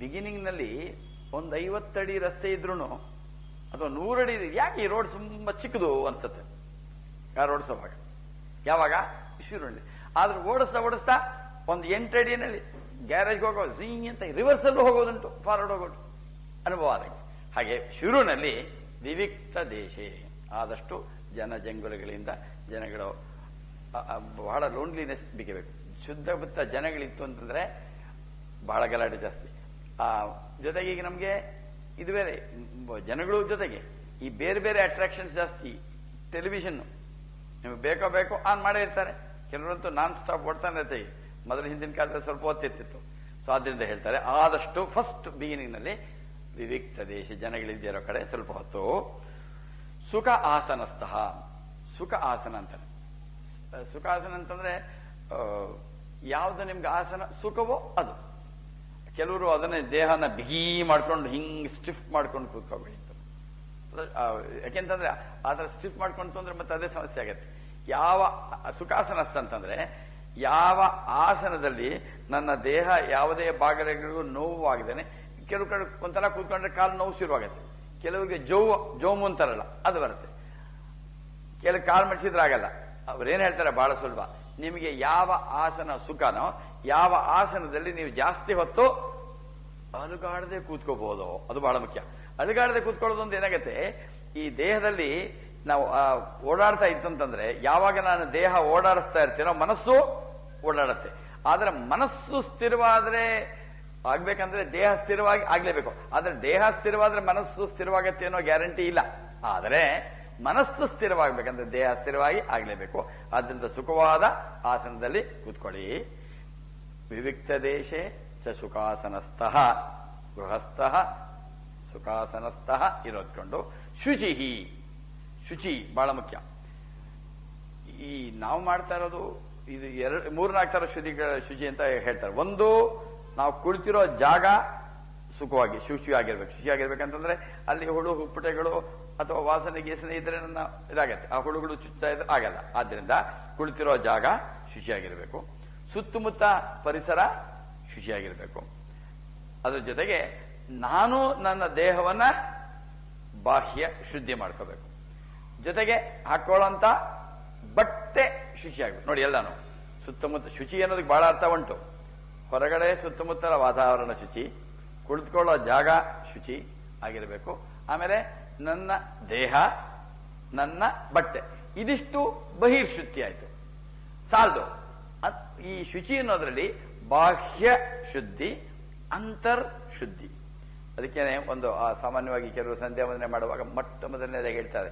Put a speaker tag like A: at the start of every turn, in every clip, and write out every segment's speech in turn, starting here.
A: ಬಿಗಿನಿಂಗ್ನಲ್ಲಿ ಒಂದು ಐವತ್ತಡಿ ರಸ್ತೆ ಇದ್ರೂ ಅಥವಾ ನೂರಡಿ ಇದೆ. ಯಾಕೆ ಈ ರೋಡ್ ತುಂಬಾ ಚಿಕ್ಕದು ಅನ್ಸುತ್ತೆ ಯಾರು ಓಡಿಸೋವಾಗ ಯಾವಾಗ ಶಿರುಳ್ಳಿ ಆದ್ರೆ ಓಡಿಸ್ತಾ ಓಡಿಸ್ತಾ ಒಂದು ಎಂಟಡಿನಲ್ಲಿ ಗ್ಯಾರೇಜ್ಗೆ ಹೋಗೋ ಝೀ ಅಂತ ರಿವರ್ಸಲ್ಲೂ ಹೋಗೋದುಂಟು ಫಾರ್ವರ್ಡ್ ಹೋಗೋದು ಅನುಭವ ಆದಂಗೆ ಹಾಗೆ ಶಿರೂನಲ್ಲಿ ವಿವಿಕ್ತ ದೇಶ ಆದಷ್ಟು ಜನ ಜಂಗುಲಗಳಿಂದ ಜನಗಳು ಅ- ಅ- ಬಹಳ ಲೋನ್ಲಿನೆಸ್ ಬಿಗಬೇಕು ಶುದ್ಧ ಬುದ್ಧ ಜನಗಳಿತ್ತು ಅಂತಂದ್ರೆ ಬಹಳ ಗಲಾಟೆ ಜಾಸ್ತಿ ಆ ಜೊತೆಗೆ ಈಗ ನಮಗೆ ಇದು ಬೇರೆ ಮ್, ಜನಗಳು ಜೊತೆಗೆ ಈ ಬೇರೆ ಬೇರೆ ಅಟ್ರಾಕ್ಷನ್ಸ್ ಜಾಸ್ತಿ ಟೆಲಿವಿಷನ್ ನಿಮಗೆ ಬೇಕೋ ಬೇಕೋ ಆನ್ ಮಾಡೇ ಇರ್ತಾರೆ ಕೆಲವರಂತೂ ನಾನ್ ಸ್ಟಾಪ್ ಓಡ್ತಾನೆ ಇರ್ತೀವಿ ಮೊದಲು ಹಿಂದಿನ ಕಾಲದಲ್ಲಿ ಸ್ವಲ್ಪ ಹೊತ್ತಿರ್ತಿತ್ತು ಸೊ ಆದ್ರಿಂದ ಹೇಳ್ತಾರೆ ಆದಷ್ಟು ಫಸ್ಟ್ ನಲ್ಲಿ ವಿವಿಕ್ತ ದೇಶ ಜನಗಳಿದ್ದಿರೋ ಕಡೆ ಸ್ವಲ್ಪ ಹೊತ್ತು ಸುಖ ಆಸನಸ್ಥಃ ಸುಖ ಆಸನ ಅಂತಾನೆ ಸ- ಸುಖಾಸನ ಅಂತಂದ್ರೆ ಆ, ಯಾವ್ದು ನಿಮ್ಗೆ ಆಸನ ಸುಖವೋ ಅದು ಕೆಲವರು ಅದನ್ನೇ ದೇಹನ ಬಿಗಿ ಮಾಡ್ಕೊಂಡು ಹಿಂಗ್ ಸ್ಟಿಫ್ ಮಾಡ್ಕೊಂಡು ಕೂತ್ಕೋಬೇಡಿ ಅಂತ ಅದ್ರ- ಆ, ಯಾಕೆಂತಂದ್ರೆ ಆ ಥರ ಸ್ಟಿಫ್ ಮಾಡ್ಕೊಂಡು ಅಂದ್ರೆ ಮತ್ತೆ ಅದೇ ಸಮಸ್ಯೆ ಆಗತ್ತೆ ಯಾವ ಸುಖಾಸನಸ್ಥ ಅಂತಂದ್ರೆ ಯಾವ ಆಸನದಲ್ಲಿ ನನ್ನ ದೇಹ ಯಾವುದೇ ಭಾಗಗಳಿಗೂ ನೋವು ಆಗದೇನೆ ಕೆಲವು ಕಡೆ ಒಂಥರ ಕೂತ್ಕೊಂಡ್ರೆ ಕಾಲು ನೋವು ಶುರುವಾಗತ್ತೆ ಕೆಲವರಿಗೆ ಜೋವು ಜೋಮು ಅಂತಾರಲ್ಲ ಅದು ಬರುತ್ತೆ ಕೆಲವು ಕಾಲು ಮಡಿಸಿದ್ರೆ ಆಗಲ್ಲ ಅವ್ರೇನ್ ಹೇಳ್ತಾರೆ ಬಹಳ ಸುಲಭ ನಿಮಗೆ ಯಾವ ಆಸನ ಸುಖನೋ ಯಾವ ಆಸನದಲ್ಲಿ ನೀವು ಜಾಸ್ತಿ ಹೊತ್ತು ಅಲುಗಾಡದೆ ಕೂತ್ಕೋಬಹುದು ಅದು ಬಹಳ ಮುಖ್ಯ ಅಲುಗಾಡದೆ ಕೂತ್ಕೊಳ್ಳೋದು ಒಂದು ಏನಾಗತ್ತೆ ಈ ದೇಹದಲ್ಲಿ ನಾವು ಆ, ಓಡಾಡ್ತಾ ಇತ್ತಂತಂದ್ರೆ ಯಾವಾಗ ನಾನು ದೇಹ ಓಡಾಡಿಸ್ತಾ ಇರ್ತೀನೋ ಮನಸ್ಸು ಓಡಾಡತ್ತೆ ಆದ್ರೆ ಮನಸ್ಸು ಸ್ಥಿರವಾದ್ರೆ ಆಗ್ಬೇಕಂದ್ರೆ ದೇಹ ಸ್ಥಿರವಾಗಿ ಆಗ್ಲೇಬೇಕು ಆದ್ರೆ ದೇಹ ಸ್ಥಿರವಾದ್ರೆ ಮನಸ್ಸು ಸ್ಥಿರವಾಗತ್ತೆ ಅನ್ನೋ ಗ್ಯಾರಂಟಿ ಇಲ್ಲ ಆದರೆ ಮನಸ್ಸು ಸ್ಥಿರವಾಗಬೇಕಂದ್ರೆ ದೇಹ ಸ್ಥಿರವಾಗಿ ಆಗ್ಲೇಬೇಕು ಆದ್ರಿಂದ ಸುಖವಾದ ಆಸನದಲ್ಲಿ ಕೂತ್ಕೊಳ್ಳಿ ವಿವಿಕ್ತ ದೇಶೆ ಚ ಸುಖಾಸನಸ್ಥಃ ಗೃಹಸ್ಥಃ ಸುಖಾಸನಸ್ಥಃ ಇರೋದ್ಕೊಂಡು ಶುಚಿಹಿ ಶುಚಿ ಬಹಳ ಮುಖ್ಯ ಈ ನಾವು ಮಾಡ್ತಾ ಇರೋದು ಇದು ಎರಡು ಮೂರ್ನಾಲ್ಕು ತರ ಶುಚಿಗಳ ಶುಚಿ ಅಂತ ಹೇಳ್ತಾರೆ ಒಂದು ನಾವು ಕುಳಿತಿರೋ ಜಾಗ ಸುಖವಾಗಿ ಶುಚಿಯಾಗಿರ್ಬೇಕು ಶುಚಿಯಾಗಿರ್ಬೇಕಂತಂದ್ರೆ ಅಲ್ಲಿ ಹುಳು ಹುಪ್ಪಟೆಗಳು ಅಥವಾ ವಾಸನೆ ಗೀಸನೆ ಇದ್ರೆ ನನ್ನ ಇದಾಗತ್ತೆ ಆ ಹುಳುಗಳು ಚುಚ್ತಾ ಇದ್ರೆ ಆಗಲ್ಲ ಆದ್ರಿಂದ ಕುಳಿತಿರೋ ಜಾಗ ಶುಚಿಯಾಗಿರ್ಬೇಕು ಸುತ್ತಮುತ್ತ ಪರಿಸರ ಶುಚಿಯಾಗಿರ್ಬೇಕು ಅದ್ರ ಜೊತೆಗೆ ನಾನು ನನ್ನ ದೇಹವನ್ನ ಬಾಹ್ಯ ಶುದ್ಧಿ ಮಾಡ್ಕೋಬೇಕು ಜೊತೆಗೆ ಹಾಕೊಳ್ಳೋಂತ ಬಟ್ಟೆ ಶುಚಿಯಾಗಬೇಕು ನೋಡಿ ಎಲ್ಲಾನು ಸುತ್ತಮುತ್ತ ಶುಚಿ ಅನ್ನೋದಕ್ಕೆ ಬಹಳ ಅರ್ಥ ಉಂಟು ಹೊರಗಡೆ ಸುತ್ತಮುತ್ತಲ ವಾತಾವರಣ ಶುಚಿ ಕುಳಿತುಕೊಳ್ಳೋ ಜಾಗ ಶುಚಿ ಆಗಿರಬೇಕು ಆಮೇಲೆ ನನ್ನ ದೇಹ ನನ್ನ ಬಟ್ಟೆ ಇದಿಷ್ಟು ಬಹಿರ್ಶುದ್ಧಿ ಆಯ್ತು ಸಾಲದು ಅದ್- ಈ ಶುಚಿ ಅನ್ನೋದ್ರಲ್ಲಿ ಬಾಹ್ಯ ಶುದ್ಧಿ ಅಂತರ್ ಶುದ್ಧಿ ಅದಕ್ಕೇನೆ ಒಂದು ಆ ಸಾಮಾನ್ಯವಾಗಿ ಕೆಲವರು ಸಂಧ್ಯಾ ವಂದನೆ ಮಾಡುವಾಗ ಮೊಟ್ಟ ಮೊದಲನೇದಾಗಿ ಹೇಳ್ತಾರೆ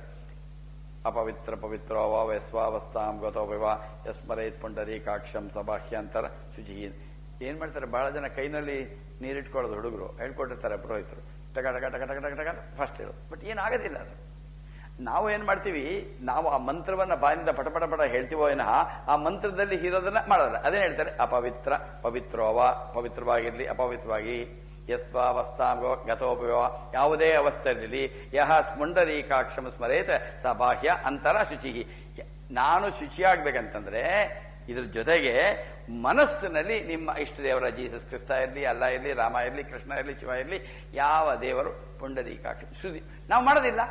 A: ಅಪವಿತ್ರ ಪವಿತ್ರ ವಯಸ್ವಾವಸ್ಥಾಂ ಗತೋ ವಿವ ಯಸ್ಮರೇತ್ ಪುಂಡರೀಕಾಕ್ಷಂ ಸಬಾಹ್ಯಾಂತರ ಶುಚಿ ಏನ್ ಮಾಡ್ತಾರೆ ಬಹಳ ಜನ ಕೈನಲ್ಲಿ ನೀರಿಟ್ಕೊಳ್ಳೋದು ಹುಡುಗರು ಹೇಳ್ಕೊಟ್ಟಿರ್ತಾರೆ ಪುರೋಹಿತರು ಟಕ ಟಕ ಟಕ ಟಕ ಟಕ ಟಕ ಫಸ್ಟ್ ಹೇಳೋದು ಬಟ್ ಏನಾಗೋದಿಲ್ಲ ಅದು ನಾವು ಏನ್ ಮಾಡ್ತೀವಿ ನಾವು ಆ ಮಂತ್ರವನ್ನ ಬಾಯಿಂದ ಪಟ ಪಟ ಪಟ ಹೇಳ್ತೀವೋ ಏನಹ ಆ ಮಂತ್ರದಲ್ಲಿ ಇರೋದನ್ನ ಮಾಡೋಲ್ಲ ಅದೇನ್ ಹೇಳ್ತಾರೆ ಅಪವಿತ್ರ ಪವಿತ್ರೋವ ಪವಿತ್ರವಾಗಿರ್ಲಿ ಅಪವಿತ್ರವಾಗಿ ಯಸ್ವಾವಸ್ಥಾಗೋ ಗತೋಪಯೋ ಯಾವುದೇ ಅವಸ್ಥೆಯಲ್ಲಿ ಯಹ ಸ್ಮುಂಡರೀಕಾಕ್ಷಮ ಸ್ಮರೇತ ಸ ಬಾಹ್ಯ ಅಂತರ ಶುಚಿ ನಾನು ಶುಚಿಯಾಗ್ಬೇಕಂತಂದ್ರೆ ಇದ್ರ ಜೊತೆಗೆ ಮನಸ್ಸಿನಲ್ಲಿ ನಿಮ್ಮ ಇಷ್ಟ ದೇವರ ಜೀಸಸ್ ಕ್ರಿಸ್ತ ಇರಲಿ ಅಲ್ಲ ಇರಲಿ ರಾಮ ಇರಲಿ ಕೃಷ್ಣ ಇರಲಿ ಶಿವ ಇರಲಿ ಯಾವ ದೇವರು ಪುಂಡರೀಕಾಕ್ಷ ಶುದ್ಧಿ ನಾವು ಮಾಡೋದಿಲ್ಲ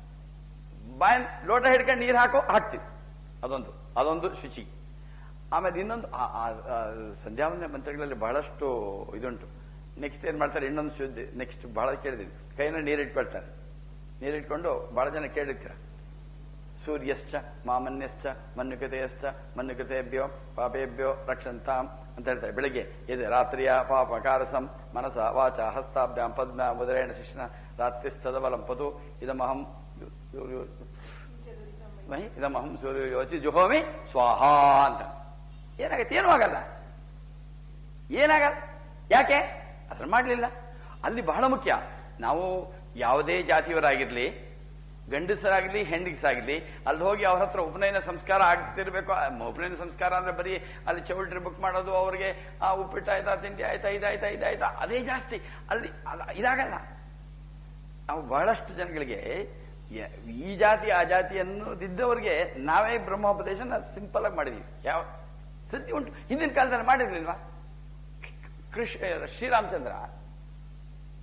A: ಬಾಯ್ ಲೋಟ ಹಿಡ್ಕೊಂಡು ನೀರು ಹಾಕೋ ಹಾಕ್ತೀವಿ ಅದೊಂದು ಅದೊಂದು ಶುಚಿ ಆಮೇಲೆ ಇನ್ನೊಂದು ಆ- ಆ- ಆ ಸಂಧ್ಯಾವಂದನೆ ಮಂತ್ರಗಳಲ್ಲಿ ಬಹಳಷ್ಟು ಇದುಂಟು ನೆಕ್ಸ್ಟ್ ಏನ್ ಮಾಡ್ತಾರೆ ಇನ್ನೊಂದು ಶುದ್ಧಿ ನೆಕ್ಸ್ಟ್ ಬಹಳ ಕೇಳಿದೀವಿ ಕೈನ ನೀರಿಟ್ಕೊಳ್ತಾರೆ ನೀರಿಟ್ಕೊಂಡು ಬಹಳ ಜನ ಕೇಳಿರ್ತೀರ ಸೂರ್ಯಶ್ಚ ಮಾಮನ್ಯಶ್ಚ ಮನ್ಯುಕತೆಯಶ್ಚ ಮನ್ಯುಕತೆಭ್ಯೋ ಪಾಪೇಭ್ಯೋ ರಕ್ಷಂತಾಂ ಅಂತ ಹೇಳ್ತಾರೆ ಬೆಳಿಗ್ಗೆ ಇದೆ ರಾತ್ರಿಯ ಪಾಪ ಕಾರಸಂ ಮನಸ ವಾಚ ಹಸ್ತಾಭ್ಯಾಂ ಪದ್ಮ ಉದರೇಣ ಶಿಷ್ಣ ರಾತ್ರಿಸ್ತದಬಲಂ ಪತು ಇದಮಹಂ ಮಹಿ ಇದಮಹಂ ಸೂರ್ಯ ಯೋಚಿ ಜುಹೋಮಿ ಸ್ವಾಹ ಅಂತ ಏನಾಗತ್ತೆ ಏನೂ ಆಗಲ್ಲ ಏನಾಗಲ್ಲ ಯಾಕೆ ಅದನ್ನ ಮಾಡಲಿಲ್ಲ ಅಲ್ಲಿ ಬಹಳ ಮುಖ್ಯ ನಾವು ಯಾವುದೇ ಜಾತಿಯವರಾಗಿರ್ಲಿ ಗಂಡಸರಾಗ್ಲಿ ಹೆಂಡಸರಾಗ್ಲಿ ಅಲ್ಲಿ ಹೋಗಿ ಅವ್ರ ಹತ್ರ ಉಪನಯನ ಸಂಸ್ಕಾರ ಆಗ್ತಿರ್ಬೇಕು ಆ, ಉಪನಯನ ಸಂಸ್ಕಾರ ಅಂದ್ರೆ ಬರೀ ಅಲ್ಲಿ ಚೌಲ್ಟ್ರಿ ಬುಕ್ ಮಾಡೋದು ಅವ್ರಿಗೆ ಆ ಉಪ್ಪಿಟ್ಟು ಆಯ್ತಾ ತಿಂಡಿ ಆಯ್ತಾ ಇದಾಯ್ತಾ ಇದಾಯ್ತಾ ಅದೇ ಜಾಸ್ತಿ ಅಲ್ಲಿ ಅಲ್ಲ ಇದಾಗಲ್ಲ ನಾವು ಬಹಳಷ್ಟು ಜನಗಳಿಗೆ ಯ- ಈ ಜಾತಿ ಆ ಜಾತಿ ಅನ್ನೋದಿದ್ದವರಿಗೆ ನಾವೇ ಬ್ರಹ್ಮೋಪದೇಶನ ಸಿಂಪಲ್ ಆಗಿ ಮಾಡಿದೀವಿ ಯಾವ ಸತ್ಯ ಉಂಟು ಹಿಂದಿನ ಕಾಲದಲ್ಲಿ ಮಾಡಿರ್ಲಿಲ್ವಾ ಕೃಷ್ಣ ಶ್ರೀರಾಮಚಂದ್ರ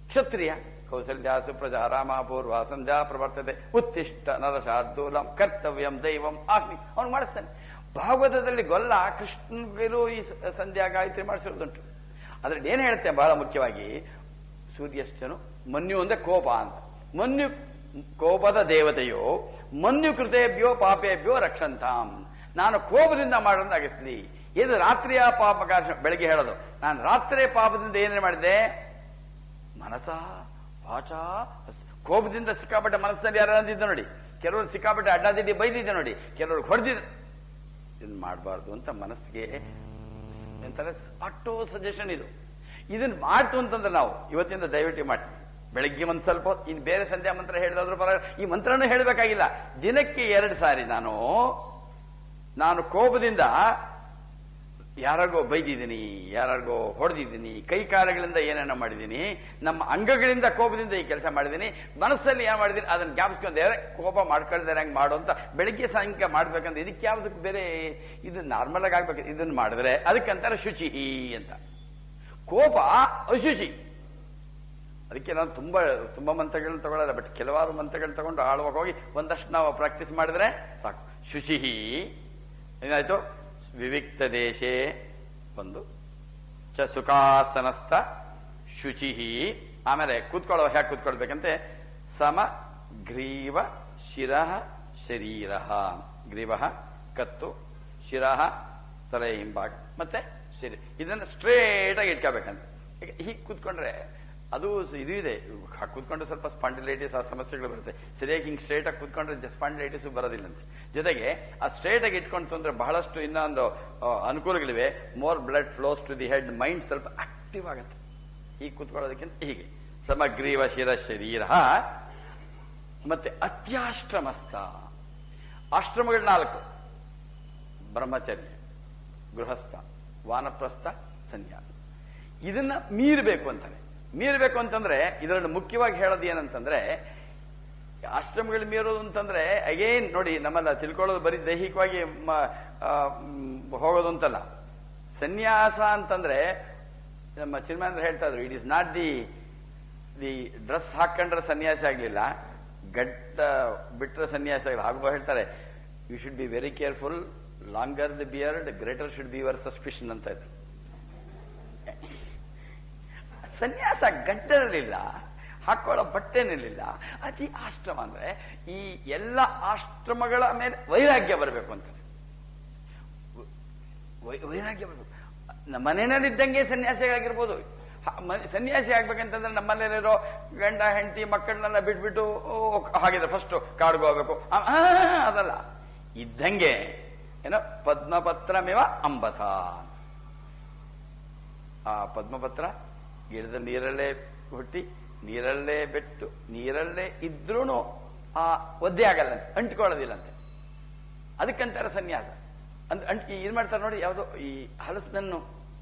A: ಕ್ಷತ್ರಿಯ ಕೌಸಲ್ಯ ಸುಪ್ರಜಾ ರಾಮ ಪೂರ್ವ ಸಂಧ್ಯಾ ಪ್ರವರ್ತತೆ ಉತ್ತಿಷ್ಟ ನರಶಾರ್ದೂಲಂ ಕರ್ತವ್ಯಂ ದೈವಂ ಆಗ್ನಿ ಅವನು ಮಾಡಿಸ್ತಾನೆ ಭಾಗವತದಲ್ಲಿ ಗೊಲ್ಲ ಕೃಷ್ಣನಿಗೂ ಈ ಸ- ಸಂಧ್ಯಾ ಗಾಯತ್ರಿ ಮಾಡಿಸಿರೋದುಂಟು ಅದ್ರಲ್ಲಿ ಏನ್ ಹೇಳ್ತೇನೆ ಬಹಳ ಮುಖ್ಯವಾಗಿ ಸೂರ್ಯಸ್ಥನು ಮನ್ಯು ಅಂದ್ರೆ ಕೋಪ ಅಂತ ಮನ್ಯು ಕೋಪದ ದೇವತೆಯೋ ಮನ್ಯು ಕೃತೇಭ್ಯೋ ಪಾಪೇಭ್ಯೋ ರಕ್ಷಂತಾಂ ನಾನು ಕೋಪದಿಂದ ಮಾಡೋದಾಗಿಸ್ಲಿ ಇದು ರಾತ್ರಿಯ ಪಾಪಕಾಶ ಬೆಳಗ್ಗೆ ಹೇಳೋದು ನಾನು ರಾತ್ರಿ ಪಾಪದಿಂದ ಏನೇ ಮಾಡಿದೆ ಮನಸ ವಾಚ ಹಸ್- ಕೋಪದಿಂದ ಸಿಕ್ಕಾಪಟ್ಟೆ ಮನಸ್ಸಲ್ಲಿ ಯಾರು ಅಂದಿದ್ದ ನೋಡಿ ಕೆಲವರು ಸಿಕ್ಕಾಪಟ್ಟೆ ಅಡ್ಡಾದಿಡ್ಡಿ ಬೈದಿದ್ದೆ ನೋಡಿ ಕೆಲವರು ಹೊಡೆದಿದ್ದ ಇದನ್ನ ಮಾಡಬಾರ್ದು ಅಂತ ಮನಸ್ಸಿಗೆ ಎಂತಾರೆ ಆಟೋ ಸಜೆಷನ್ ಇದು ಇದನ್ನ ಮಾಡ್ತು ಅಂತಂದ್ರೆ ನಾವು ಇವತ್ತಿಂದ ದಯವಿಟ್ಟು ಮಾಡಿ ಬೆಳಗ್ಗೆ ಒಂದ್ ಸ್ವಲ್ಪ ಹೊತ್ತು, ಇನ್ನು ಬೇರೆ ಸಂಧ್ಯಾ ಮಂತ್ರ ಹೇಳಿದಾದ್ರೂ ಪರ ಈ ಮಂತ್ರನೂ ಹೇಳಬೇಕಾಗಿಲ್ಲ ದಿನಕ್ಕೆ ಎರಡು ಸಾರಿ ನಾನು ನಾನು ಕೋಪದಿಂದ ಯಾರಿಗೋ ಬೈದಿದ್ದೀನಿ ಯಾರಿಗೋ ಹೊಡೆದಿದ್ದೀನಿ ಕೈ ಕಾಲಗಳಿಂದ ಏನೇನೋ ಮಾಡಿದ್ದೀನಿ ನಮ್ಮ ಅಂಗಗಳಿಂದ ಕೋಪದಿಂದ ಈ ಕೆಲಸ ಮಾಡಿದ್ದೀನಿ ಮನಸ್ಸಲ್ಲಿ ಏನ್ ಮಾಡಿದ್ದೀನಿ ಅದನ್ನ ಜ್ಞಾಪಿಸ್ಕೊಂಡೆ ಕೋಪ ಮಾಡ್ಕೊಳ್ತಾರೆ ಹಂಗೆ ಮಾಡು ಅಂತ ಬೆಳಿಗ್ಗೆ ಸಾಯಂಕಾಲ ಮಾಡ್ಬೇಕಂತ ಇದಕ್ಕೆ ಯಾವ್ದಕ್ಕೆ ಬೇರೆ ಇದು ನಾರ್ಮಲ್ ಆಗಿ ಆಗ್ಬೇಕು ಇದನ್ನ ಮಾಡಿದ್ರೆ ಅದಕ್ಕಂತಾರೆ ಶುಚಿ ಅಂತ ಕೋಪ ಅಶುಚಿ ಅದಕ್ಕೆ ನಾನು ತುಂಬಾ ತುಂಬಾ ಮಂತ್ರಗಳನ್ನ ತಗೊಳ್ಳಲ್ಲ ಬಟ್ ಕೆಲವಾರು ಮಂತ್ರಗಳನ್ನ ತಗೊಂಡು ಆಳುವಾಗ ಹೋಗಿ ಒಂದಷ್ಟು ನಾವು ಪ್ರಾಕ್ಟೀಸ್ ಮಾಡಿದ್ರೆ ಸಾಕು ಶುಚಿಹಿ ಏನಾಯ್ತು ವಿವಿಕ್ತ ದೇಶೇ ಒಂದು ಚ ಸುಖಾಸನಸ್ಥ ಶುಚಿಹಿ ಆಮೇಲೆ ಕೂತ್ಕೊಳ್ಳೋ ಹೇಗೆ ಕೂತ್ಕೊಳ್ಬೇಕಂತೆ ಸಮ ಗ್ರೀವ ಶಿರ ಶರೀರ ಗ್ರೀವ ಕತ್ತು ಶಿರ ತಲೆ ಹಿಂಭಾಗ ಮತ್ತೆ ಶರೀರ ಇದನ್ನ ಸ್ಟ್ರೇಟ್ ಆಗಿ ಇಟ್ಕೋಬೇಕಂತ ಈಗ ಹೀಗೆ ಕೂತ್ಕೊಂಡ್ರೆ ಅದು ಇದು ಇದೆ ಹಾಗ್ ಕೂತ್ಕೊಂಡ್ರೆ ಸ್ವಲ್ಪ ಸ್ಪಾಂಡಿಲೈಟಿಸ್ ಆ ಸಮಸ್ಯೆಗಳು ಬರುತ್ತೆ ಸರಿಯಾಗಿ ಹಿಂಗೆ ಸ್ಟ್ರೇಟ್ ಆಗಿ ಕೂತ್ಕೊಂಡ್ರೆ ಸ್ಪಾಂಡಿಲೈಟಿಸ್ ಬರೋದಿಲ್ಲಂತೆ ಜೊತೆಗೆ ಆ ಸ್ಟ್ರೇಟ್ ಆಗಿ ಇಟ್ಕೊಂಡು ಅಂದ್ರೆ ಬಹಳಷ್ಟು ಇನ್ನೊಂದು ಆ, ಅನುಕೂಲಗಳಿವೆ more blood flows to the head mind ಸ್ವಲ್ಪ ಆಕ್ಟಿವ್ ಆಗುತ್ತೆ ಹೀಗೆ ಕೂತ್ಕೊಳ್ಳೋದಕ್ಕಿಂತ ಹೀಗೆ ಸಮಗ್ರೀವ ಶಿರ ಶರೀರ ಮತ್ತೆ ಅತ್ಯಾಶ್ರಮಸ್ಥ ಆಶ್ರಮಗಳು ನಾಲ್ಕು ಬ್ರಹ್ಮಚರ್ಯ ಗೃಹಸ್ಥ ವಾನಪ್ರಸ್ಥ ಸನ್ಯಾಸ ಇದನ್ನ ಮೀರಬೇಕು ಅಂತಾನೆ ಮೀರಬೇಕು ಅಂತಂದ್ರೆ ಇದರಲ್ಲಿ ಮುಖ್ಯವಾಗಿ ಹೇಳೋದು ಏನಂತಂದ್ರೆ ಆಶ್ರಮಗಳು ಮೀರೋದು ಅಂತಂದ್ರೆ ಅಗೇನ್ ನೋಡಿ ನಮ್ಮಲ್ಲ ತಿಳ್ಕೊಳ್ಳೋದು ಬರೀ ದೈಹಿಕವಾಗಿ ಮ- ಆ, ಮ್, ಹೋಗೋದು ಅಂತಲ್ಲ ಸನ್ಯಾಸ ಅಂತಂದ್ರೆ ನಮ್ಮ ಚಿನ್ಮಂದ್ರ ಹೇಳ್ತಾ ಇದ್ರು it is not the the dress ಹಾಕೊಂಡ್ರೆ ಸನ್ಯಾಸಿ ಆಗ್ಲಿಲ್ಲ ಗಡ್ಡ ಬಿಟ್ರೆ ಸನ್ಯಾಸಿ ಆಗಲಿಲ್ಲ ಹಾಗೂ ಹೇಳ್ತಾರೆ you should be very careful longer the beard greater should be your suspicion ಅಂತ ಇದ್ರು ಸನ್ಯಾಸ ಗಡ್ಡರಲಿಲ್ಲ ಹಾಕೊಳ್ಳೋ ಬಟ್ಟೆನಿರಲಿಲ್ಲ ಅತಿ ಆಶ್ರಮ ಅಂದ್ರೆ ಈ ಎಲ್ಲ ಆಶ್ರಮಗಳ ಮೇಲೆ ವೈರಾಗ್ಯ ಬರಬೇಕು ಅಂತ ವೈ- ವೈರಾಗ್ಯ ಬರಬೇಕು ನಮ್ಮ ಮನೆಯಲ್ಲಿದ್ದಂಗೆ ಸನ್ಯಾಸಿಯಾಗಿರ್ಬೋದು ಹ- ಮ- ಸನ್ಯಾಸಿ ಆಗ್ಬೇಕಂತಂದ್ರೆ ನಮ್ಮನೇಲಿರೋ ಗಂಡ ಹೆಂಡತಿ ಮಕ್ಕಳನ್ನೆಲ್ಲ ಬಿಟ್ಬಿಟ್ಟು ಓ, ಹಾಗಿದ್ರೆ ಫಸ್ಟ್ ಕಾಡ್ಗೆ ಹೋಗ್ಬೇಕು ಆ, ಆ, ಅದಲ್ಲ ಇದ್ದಂಗೆ ಏನೋ ಪದ್ಮಪತ್ರಮೇವ ಅಂಬಸ ಆ ಪದ್ಮಪತ್ರ ಗಿಡದ ನೀರಲ್ಲೇ ಹುಟ್ಟಿ ನೀರಲ್ಲೇ ಬೆಟ್ಟು ನೀರಲ್ಲೇ ಇದ್ರೂ ಆ ಒದ್ದೆ ಆಗಲ್ಲ ಅಂಟ್ಕೊಳ್ಳೋದಿಲ್ಲಂತೆ ಅದಕ್ಕಂತಾರೆ ಸನ್ಯಾಸ ಅಂದ್ ಅಂಟ್ ಇದು ಮಾಡ್ತಾರೆ ನೋಡಿ ಯಾವುದೋ ಈ ಹಲಸಿನನ್ನು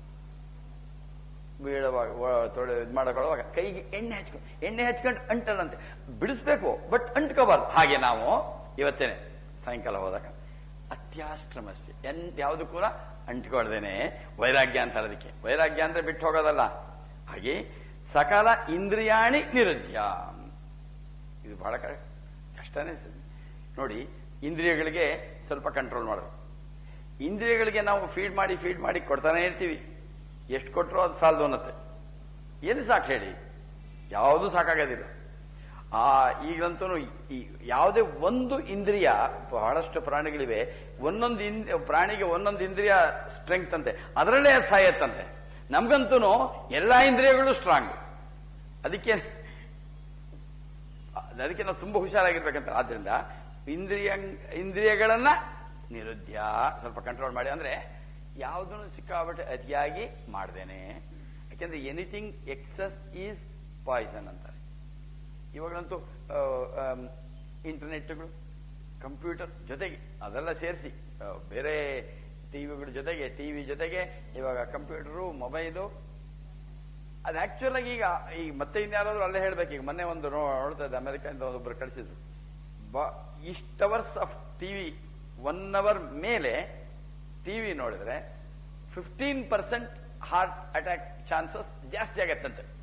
A: ಬೀಳುವಾಗ ಒ- ತೊಳೆ ಇದು ಮಾಡ್ಕೊಳ್ಳುವಾಗ ಕೈಗೆ ಎಣ್ಣೆ ಹಚ್ಕೊಂಡು ಎಣ್ಣೆ ಹಚ್ಕೊಂಡು ಅಂಟಲ್ಲಂತೆ ಬಿಡಿಸ್ಬೇಕು ಬಟ್ ಅಂಟ್ಕೋಬಾರ್ದು ಹಾಗೆ ನಾವು ಇವತ್ತೇನೆ ಸಾಯಂಕಾಲ ಹೋದಾಗ ಅತ್ಯಾಶ್ರಮಸ್ಯ ಎನ್ ಯಾವುದು ಕೂಡ ಅಂಟ್ಕೊಳ್ದೇನೆ ವೈರಾಗ್ಯ ಅಂತಾರೆ ಅದಕ್ಕೆ ವೈರಾಗ್ಯ ಅಂದ್ರೆ ಬಿಟ್ಟು ಹೋಗೋದಲ್ಲ ಹಾಗೆ ಸಕಲ ಇಂದ್ರಿಯಾಣಿ ನಿರುದ್ಯ ಇದು ಬಹಳ ಕ- ಕಷ್ಟನೇ ಸರಿ. ನೋಡಿ ಇಂದ್ರಿಯಗಳಿಗೆ ಸ್ವಲ್ಪ ಕಂಟ್ರೋಲ್ ಮಾಡೋದು ಇಂದ್ರಿಯಗಳಿಗೆ ನಾವು ಫೀಡ್ ಮಾಡಿ ಫೀಡ್ ಮಾಡಿ ಕೊಡ್ತಾನೆ ಇರ್ತೀವಿ ಎಷ್ಟು ಕೊಟ್ಟರು ಅದು ಸಾಲದು ಅನ್ನತ್ತೆ ಏನು ಸಾಕು ಹೇಳಿ ಯಾವುದು ಸಾಕಾಗೋದಿಲ್ಲ ಆ ಈಗಂತೂ ಈ ಯಾವುದೇ ಒಂದು ಇಂದ್ರಿಯ ಬಹಳಷ್ಟು ಪ್ರಾಣಿಗಳಿವೆ ಒಂದೊಂದು ಇಂದ್ ಪ್ರಾಣಿಗೆ ಒಂದೊಂದು ಇಂದ್ರಿಯ ಸ್ಟ್ರೆಂಗ್ತ್ ಅಂತೆ ಅದರಲ್ಲೇ ಅದು ಸಾಯತ್ತಂತೆ ನಮ್ಗಂತೂ ಎಲ್ಲಾ ಇಂದ್ರಿಯಗಳು ಸ್ಟ್ರಾಂಗ್ ಅದಕ್ಕೆ ಅದಕ್ಕೆ ನಾವು ತುಂಬಾ ಹುಷಾರಾಗಿರ್ಬೇಕಂತ ಆದ್ರಿಂದ ಇಂದ್ರಿಯ ಇಂದ್ರಿಯಗಳನ್ನ ನಿರುದ್ಯ ಸ್ವಲ್ಪ ಕಂಟ್ರೋಲ್ ಮಾಡಿ ಅಂದ್ರೆ ಯಾವುದನ್ನು ಸಿಕ್ಕಾಬಟ್ಟೆ ಅತಿಯಾಗಿ ಮಾಡ್ದೇನೆ ಯಾಕೆಂದ್ರೆ ಎನಿಥಿಂಗ್ ಎಕ್ಸಸ್ ಈಸ್ ಪಾಯ್ಸನ್ ಅಂತಾರೆ ಇವಾಗಂತೂ ಇಂಟರ್ನೆಟ್ಗಳು ಕಂಪ್ಯೂಟರ್ ಜೊತೆಗೆ ಅದೆಲ್ಲ ಸೇರಿಸಿ ಬೇರೆ ಟಿವಿಗಳ ಜೊತೆಗೆ ಟಿವಿ ಜೊತೆಗೆ ಇವಾಗ ಕಂಪ್ಯೂಟರು ಮೊಬೈಲು ಅದು ಆಕ್ಚುಲ್ ಆಗಿ ಈಗ ಈಗ ಮತ್ತೆ ಇನ್ಯಾರಾದ್ರೂ ಅಲ್ಲೇ ಹೇಳ್ಬೇಕು ಈಗ ಮೊನ್ನೆ ಒಂದು ನೋ- ನೋಡ್ತಾ ಇದ್ದೆ ಅಮೆರಿಕದಿಂದ ಒಬ್ಬರು ಕಳಿಸಿದ್ರು ಬ ಇಷ್ಟು hours of TV one hour ಮೇಲೆ ಟಿವಿ ನೋಡಿದ್ರೆ fifteen percent heart attack chances ಜಾಸ್ತಿ ಆಗತ್ತಂತೆ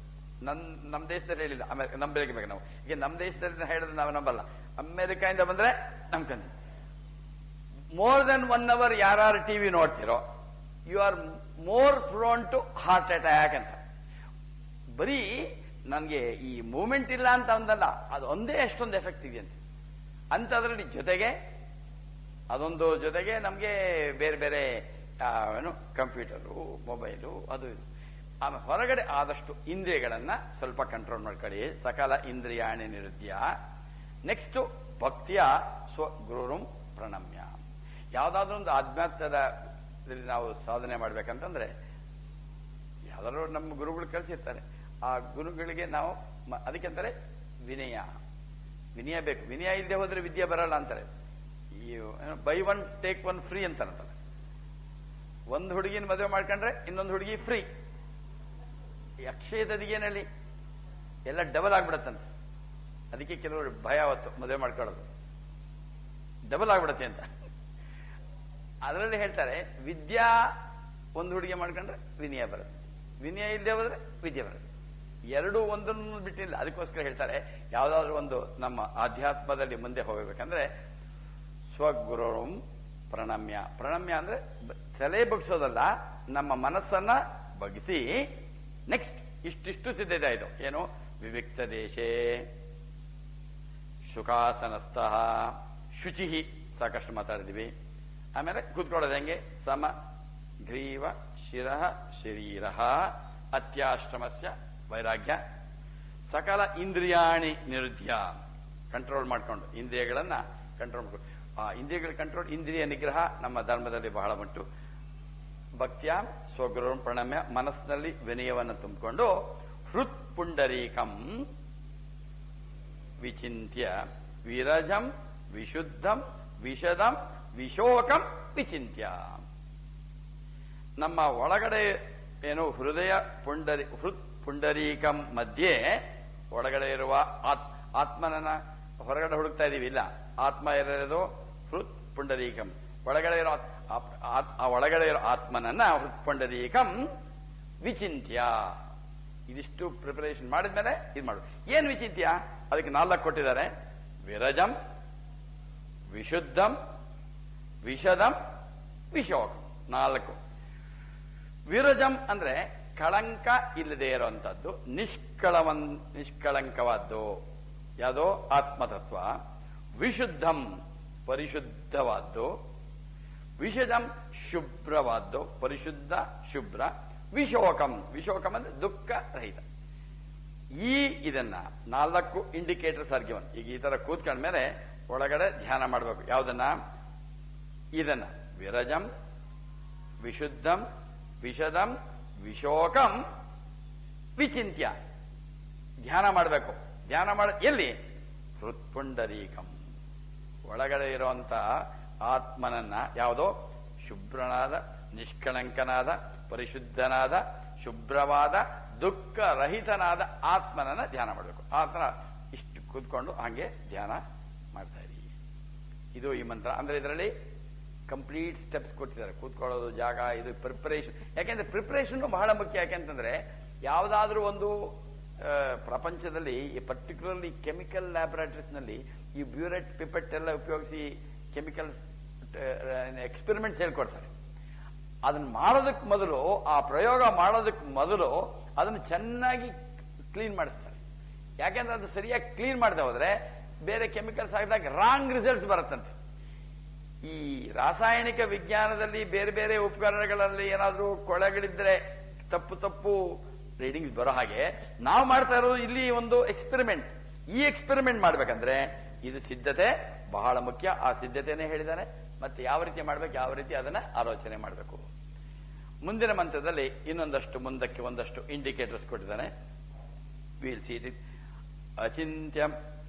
A: ನನ್ ನಮ್ಮ ದೇಶದಲ್ಲಿ ಹೇಳಿಲ್ಲ ಅಮೆರಿಕ ನಂಬಲಿಕ್ಕೆ ಬೇಕು ನಾವು ಈಗ ನಮ್ಮ ದೇಶದಲ್ಲಿ ಹೇಳಿದ್ರೆ ನಾವು ನಂಬಲ್ಲ ಅಮೆರಿಕಾಯಿಂದ ಬಂದ್ರೆ ನಂಬ್ಕೊಂತೀವಿ ಮೋರ್ ದೆನ್ ಒನ್ ಅವರ್ ಯಾರು ಟಿವಿ ನೋಡ್ತಿರೋ you are more prone to heart attack ಅಂತ ಬರೀ ನನಗೆ ಈ ಮೂಮೆಂಟ್ ಇಲ್ಲ ಅಂತ ಒಂದಲ್ಲ ಅದು ಒಂದೇ ಎಷ್ಟೊಂದು ಎಫೆಕ್ಟ್ ಇದೆ ಅಂತ ಅಂಥದ್ರಲ್ಲಿ ಜೊತೆಗೆ ಅದೊಂದು ಜೊತೆಗೆ ನಮಗೆ ಬೇರೆ ಬೇರೆ ಆ, ಏನು ಕಂಪ್ಯೂಟರು ಮೊಬೈಲು ಅದು ಇದು ಆಮೇಲೆ ಹೊರಗಡೆ ಆದಷ್ಟು ಇಂದ್ರಿಯಗಳನ್ನ ಸ್ವಲ್ಪ ಕಂಟ್ರೋಲ್ ಮಾಡ್ಕೊಳ್ಳಿ ಸಕಲ ಇಂದ್ರಿಯಾಣಿ ನಿರುದ್ಯ ನೆಕ್ಸ್ಟ್ ಭಕ್ತಿಯ ಸ್ವ ಗುರುರುಂ ಪ್ರಣಮ್ಯ ಯಾವುದಾದ್ರೂ ಒಂದು ಆಧ್ಯಾತ್ಮದ ಇದ್ರಲ್ಲಿ ನಾವು ಸಾಧನೆ ಮಾಡ್ಬೇಕಂತಂದ್ರೆ ಯಾವ್ದಾದ್ರು ನಮ್ಮ ಗುರುಗಳು ಕಲಿಸಿರ್ತಾರೆ ಆ ಗುರುಗಳಿಗೆ ನಾವು ಮ- ಅದಕ್ಕೆಂತಾರೆ ವಿನಯ ವಿನಯ ಬೇಕು ವಿನಯ ಇಲ್ಲದೆ ಹೋದ್ರೆ ವಿದ್ಯೆ ಬರಲ್ಲ ಅಂತಾರೆ ಈ buy one take one free ಅಂತಾರಂತಲ್ಲ ಒಂದು ಹುಡುಗಿನ ಮದುವೆ ಮಾಡ್ಕೊಂಡ್ರೆ ಇನ್ನೊಂದು ಹುಡುಗಿ ಫ್ರೀ ಅಕ್ಷಯದದಿಗೇನಲ್ಲಿ ಎಲ್ಲ ಡಬಲ್ ಆಗ್ಬಿಡತ್ತಂತೆ ಅದಕ್ಕೆ ಕೆಲವರು ಭಯ ಅವತ್ತು ಮದುವೆ ಮಾಡ್ಕೊಳ್ಳೋದು ಡಬಲ್ ಆಗ್ಬಿಡತ್ತೆ ಅಂತ ಅದರಲ್ಲಿ ಹೇಳ್ತಾರೆ ವಿದ್ಯಾ ಒಂದು ಹುಡುಗಿ ಮಾಡ್ಕೊಂಡ್ರೆ ವಿನಯ ಬರುತ್ತೆ ವಿನಯ ಇಲ್ಲದೆ ಹೋದ್ರೆ ವಿದ್ಯೆ ಬರುತ್ತೆ ಎರಡು ಒಂದನ್ನು ಬಿಟ್ಟಿಲ್ಲ ಅದಕ್ಕೋಸ್ಕರ ಹೇಳ್ತಾರೆ ಯಾವುದಾದ್ರೂ ಒಂದು ನಮ್ಮ ಆಧ್ಯಾತ್ಮದಲ್ಲಿ ಮುಂದೆ ಹೋಗಬೇಕಂದ್ರೆ ಸ್ವಗುರುಂ ಪ್ರಣಮ್ಯ ಪ್ರಣಮ್ಯ ಅಂದ್ರೆ ಬ- ತಲೆ ಬಗ್ಸೋದಲ್ಲ ನಮ್ಮ ಮನಸ್ಸನ್ನ ಬಗ್ಸಿ ನೆಕ್ಸ್ಟ್ ಇಷ್ಟಿಷ್ಟು ಸಿದ್ಧತೆ ಆಯ್ತು ಏನು ವಿವಿಕ್ತ ದೇಶೇ ಶುಕಾಸನಸ್ಥ ಶುಚಿ ಸಾಕಷ್ಟು ಮಾತಾಡಿದ್ವಿ ಆಮೇಲೆ ಕೂತ್ಕೊಳ್ಳೋದು ಹೆಂಗೆ ಸಮ ಗ್ರೀವ ಶಿರ ಶರೀರ ಅತ್ಯಾಶ್ರಮಸ್ಯ ವೈರಾಗ್ಯ ಸಕಲ ಇಂದ್ರಿಯಾಣಿ ನಿರುದ್ಯ ಕಂಟ್ರೋಲ್ ಮಾಡ್ಕೊಂಡು ಇಂದ್ರಿಯಗಳನ್ನ ಕಂಟ್ರೋಲ್ ಮಾಡ್ಕೊಂಡು ಆ ಇಂದ್ರಿಯಗಳ ಕಂಟ್ರೋಲ್ ಇಂದ್ರಿಯ ನಿಗ್ರಹ ನಮ್ಮ ಧರ್ಮದಲ್ಲಿ ಬಹಳ ಉಂಟು ಭಕ್ತಿಯ ಸ್ವಗುರು ಪ್ರಣಮ್ಯ ಮನಸ್ಸಿನಲ್ಲಿ ವಿನಯವನ್ನು ತುಂಬಿಕೊಂಡು ಹೃತ್ ಪುಂಡರೀಕಂ ವಿಚಿಂತ್ಯ ವಿರಜಂ ವಿಶುದ್ಧಂ ವಿಷದಂ ವಿಶೋಕಂ ವಿಚಿಂತ್ಯ ನಮ್ಮ ಒಳಗಡೆ ಏನು ಹೃದಯ ಪುಂಡರಿ ಹೃತ್ ಪುಂಡರೀಕಂ ಮಧ್ಯೆ ಒಳಗಡೆ ಇರುವ ಆತ್- ಆತ್ಮನನ್ನ ಹೊರಗಡೆ ಹುಡುಕ್ತಾ ಇದೀವಿ ಇಲ್ಲ ಆತ್ಮ ಇರೋದು ಹೃತ್ ಪುಂಡರೀಕಂ ಒಳಗಡೆ ಇರೋ ಆತ್- ಆಪ್- ಆತ್- ಆ ಒಳಗಡೆ ಇರೋ ಆತ್ಮನನ್ನ ಹೃತ್ ಪುಂಡರೀಕಂ ವಿಚಿಂತ್ಯ ಇದಿಷ್ಟು ಪ್ರಿಪರೇಷನ್ ಮಾಡಿದ್ಮೇಲೆ ಇದು ಮಾಡು ಏನ್ ವಿಚಿತ್ಯ ಅದಕ್ಕೆ ನಾಲ್ಕು ಕೊಟ್ಟಿದ್ದಾರೆ ವಿರಜಂ ವಿಶುದ್ಧಂ ವಿಷದಂ ವಿಶೋಕಂ ನಾಲ್ಕು ವಿರಜಂ ಅಂದ್ರೆ ಕಳಂಕ ಇಲ್ಲದೆ ಇರುವಂತದ್ದು ನಿಷ್ಕಳವನ್ ನಿಷ್ಕಳಂಕವಾದ್ದು ಯಾವುದೋ ಆತ್ಮತತ್ವ ವಿಶುದ್ಧಂ ಪರಿಶುದ್ಧವಾದ್ದು ವಿಷದಂ ಶುಭ್ರವಾದ್ದು ಪರಿಶುದ್ಧ ಶುಭ್ರ ವಿಶೋಕಂ ವಿಶೋಕಂ ಅಂದ್ರೆ ದುಃಖ ರಹಿತ ಈ ಇದನ್ನ ನಾಲ್ಕು ಇಂಡಿಕೇಟರ್ಸ್ ಅರ್ಗಿವನ್ ಈಗ ಈ ತರ ಕೂತ್ಕೊಂಡ್ಮೇಲೆ ಒಳಗಡೆ ಧ್ಯಾನ ಮಾಡಬೇಕು ಯಾವುದನ್ನ ಇದನ್ನ ವಿರಜಂ ವಿಶುದ್ಧಂ ವಿಷದಂ ವಿಶೋಕಂ ವಿಚಿಂತ್ಯ ಧ್ಯಾನ ಮಾಡಬೇಕು ಧ್ಯಾನ ಮಾಡ ಎಲ್ಲಿ ಹೃತ್ಪುಂಡರೀಕಂ ಒಳಗಡೆ ಇರುವಂತ ಆತ್ಮನನ್ನ ಯಾವುದೋ ಶುಭ್ರನಾದ ನಿಷ್ಕಳಂಕನಾದ ಪರಿಶುದ್ಧನಾದ ಶುಭ್ರವಾದ ದುಃಖ ರಹಿತನಾದ ಆತ್ಮನನ್ನ ಧ್ಯಾನ ಮಾಡಬೇಕು ಆತನ ಇಷ್ಟು ಕೂತ್ಕೊಂಡು ಹಾಗೆ ಧ್ಯಾನ ಮಾಡ್ತಾ ಇರಿ ಇದು ಈ ಮಂತ್ರ ಅಂದ್ರೆ ಇದರಲ್ಲಿ ಕಂಪ್ಲೀಟ್ ಸ್ಟೆಪ್ಸ್ ಕೊಟ್ಟಿದ್ದಾರೆ ಕೂತ್ಕೊಳ್ಳೋದು ಜಾಗ ಇದು ಪ್ರಿಪರೇಷನ್ ಯಾಕೆಂದ್ರೆ ಪ್ರಿಪರೇಷನ್ ಬಹಳ ಮುಖ್ಯ ಯಾಕೆಂತಂದ್ರೆ ಯಾವುದಾದ್ರೂ ಒಂದು ಆ, ಪ್ರಪಂಚದಲ್ಲಿ ಪರ್ಟಿಕ್ಯುಲರ್ಲಿ ಕೆಮಿಕಲ್ ಲ್ಯಾಬೊರೇಟರೀಸ್ ನಲ್ಲಿ ಈ ಬ್ಯೂರೆಟ್ ಪಿಪೆಟ್ ಎಲ್ಲ ಉಪಯೋಗಿಸಿ ಕೆಮಿಕಲ್ ಎಕ್ಸ್ಪೆರಿಮೆಂಟ್ಸ್ ಹೇಳ್ಕೊಡ್ತಾರೆ ಅದನ್ನ ಮಾಡೋದಕ್ಕೆ ಮೊದಲು ಆ ಪ್ರಯೋಗ ಮಾಡೋದಕ್ಕೆ ಮೊದಲು ಅದನ್ನು ಚೆನ್ನಾಗಿ ಕ್ಲೀನ್ ಮಾಡಿಸ್ತಾರೆ ಯಾಕೆಂದ್ರೆ ಅದು ಸರಿಯಾಗಿ ಕ್ಲೀನ್ ಮಾಡದೆ ಹೋದ್ರೆ ಬೇರೆ ಕೆಮಿಕಲ್ಸ್ ಹಾಕಿದಾಗ ರಾಂಗ್ ರಿಸಲ್ಟ್ಸ್ ಬರುತ್ತಂತೆ ಈ ರಾಸಾಯನಿಕ ವಿಜ್ಞಾನದಲ್ಲಿ ಬೇರೆ ಬೇರೆ ಉಪಕರಣಗಳಲ್ಲಿ ಏನಾದರೂ ಕೊಳೆಗಳಿದ್ರೆ ತಪ್ಪು ತಪ್ಪು ರೀಡಿಂಗ್ಸ್ ಬರೋ ಹಾಗೆ ನಾವು ಮಾಡ್ತಾ ಇರೋದು ಇಲ್ಲಿ ಒಂದು ಎಕ್ಸ್ಪೆರಿಮೆಂಟ್ ಈ ಎಕ್ಸ್ಪೆರಿಮೆಂಟ್ ಮಾಡ್ಬೇಕಂದ್ರೆ ಇದು ಸಿದ್ಧತೆ ಬಹಳ ಮುಖ್ಯ ಆ ಸಿದ್ಧತೆನೇ ಹೇಳಿದ್ದಾನೆ ಮತ್ತೆ ಯಾವ ರೀತಿ ಮಾಡ್ಬೇಕು ಯಾವ ರೀತಿ ಅದನ್ನ ಆಲೋಚನೆ ಮಾಡಬೇಕು ಮುಂದಿನ ಮಂತ್ರದಲ್ಲಿ ಇನ್ನೊಂದಷ್ಟು ಮುಂದಕ್ಕೆ ಒಂದಷ್ಟು ಇಂಡಿಕೇಟರ್ಸ್ ಕೊಟ್ಟಿದ್ದಾನೆ ವಿಲ್ ಸಿ ಇಟ್ ಅಚಿಂತ್ಯಂ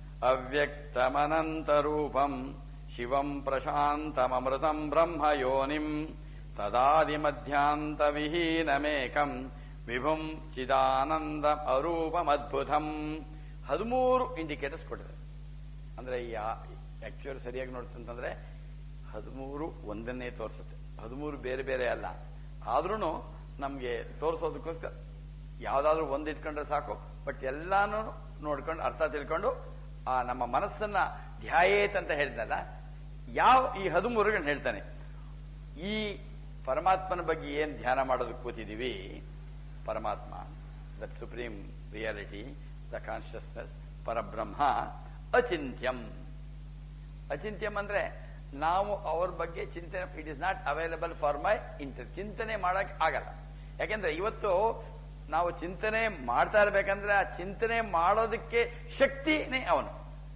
A: ಅವ್ಯಕ್ತಮನಂತರೂಪಂ ಶಿವಂ ಪ್ರಶಾಂತಮೃತಂ ಬ್ರಹ್ಮ ಯೋನಿಂ ತದಾದಿಮಧ್ಯಾಂತ ವಿಹೀನಮೇಕಂ ವಿಭುಂ ಚಿದಾನಂದ ಅರೂಪಮದ್ಭುತಂ ಹದಿಮೂರು ಇಂಡಿಕೇಟರ್ಸ್ ಕೊಟ್ಟಿದೆ ಅಂದ್ರೆ ಈ ಆಕ್ಚುಯಲ್ ಸರಿಯಾಗಿ ನೋಡ್ತಂತಂದ್ರೆ ಹದಿಮೂರು ಒಂದನ್ನೇ ತೋರಿಸುತ್ತೆ ಹದಿಮೂರು ಬೇರೆ ಬೇರೆ ಅಲ್ಲ ಆದ್ರೂ ನಮ್ಗೆ ತೋರಿಸೋದಕ್ಕೋಸ್ಕರ ಯಾವ್ದಾದ್ರು ಒಂದು ಇಟ್ಕೊಂಡ್ರೆ ಸಾಕು ಬಟ್ ಎಲ್ಲಾನು ನೋಡ್ಕೊಂಡು ಅರ್ಥ ತಿಳ್ಕೊಂಡು ಆ ನಮ್ಮ ಮನಸ್ಸನ್ನ ಧ್ಯಾಯೇತ್ ಅಂತ ಹೇಳ್ದಲ್ಲ ಯಾವ ಈ ಹದಿಮೂರುಗಳನ್ನ ಹೇಳ್ತಾನೆ ಈ ಪರಮಾತ್ಮನ ಬಗ್ಗೆ ಏನ್ ಧ್ಯಾನ ಮಾಡೋದಕ್ಕೆ ಕೂತಿದೀವಿ ಪರಮಾತ್ಮ the supreme reality the consciousness ಪರಬ್ರಹ್ಮ ಅಚಿಂತ್ಯಂ ಅಚಿಂತ್ಯಂ ಅಂದ್ರೆ ನಾವು ಅವ್ರ ಬಗ್ಗೆ ಚಿಂತನೆ it is not available for my inter ಚಿಂತನೆ ಮಾಡಕ್ ಆಗಲ್ಲ ಯಾಕೆಂದ್ರೆ ಇವತ್ತು ನಾವು ಚಿಂತನೆ ಮಾಡ್ತಾ ಇರ್ಬೇಕಂದ್ರೆ ಆ ಚಿಂತನೆ ಮಾಡೋದಕ್ಕೆ ಶಕ್ತಿನೇ ಅವನು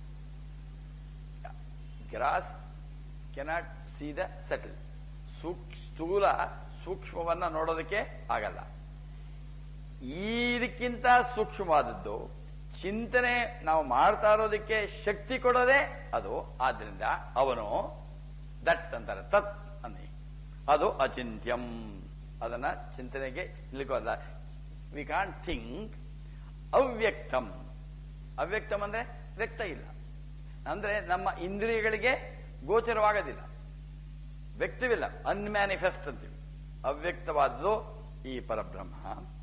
A: gross cannot see the subtle ಸ್ಥೂಲ ಸೂಕ್ಷ್ಮವನ್ನ ನೋಡೋದಕ್ಕೆ ಆಗಲ್ಲ ಇದಕ್ಕಿಂತ ಸೂಕ್ಷ್ಮವಾದದ್ದು ಚಿಂತನೆ ನಾವು ಮಾಡ್ತಾ ಇರೋದಕ್ಕೆ ಶಕ್ತಿ ಕೊಡೋದೇ ಅದು ಆದ್ರಿಂದ ಅವನು ದಟ್ ಅಂತಾರೆ ತತ್ ಅನ್ನಿ ಅದು ಅಚಿಂತ್ಯಂ ಅದನ್ನ ಚಿಂತನೆಗೆ ನಿಲ್ಕೋಲ್ಲ ವಿ ಕಾಂಟ್ ಥಿಂಕ್ ಅವ್ಯಕ್ತಂ ಅವ್ಯಕ್ತಂ ಅಂದ್ರೆ ವ್ಯಕ್ತ ಇಲ್ಲ ಅಂದ್ರೆ ನಮ್ಮ ಇಂದ್ರಿಯಗಳಿಗೆ ಗೋಚರವಾಗೋದಿಲ್ಲ ವ್ಯಕ್ತವಿಲ್ಲ ಅನ್ಮ್ಯಾನಿಫೆಸ್ಟ್ ಅಂತೀವಿ ಅವ್ಯಕ್ತವಾದ್ದು ಈ ಪರಬ್ರಹ್ಮ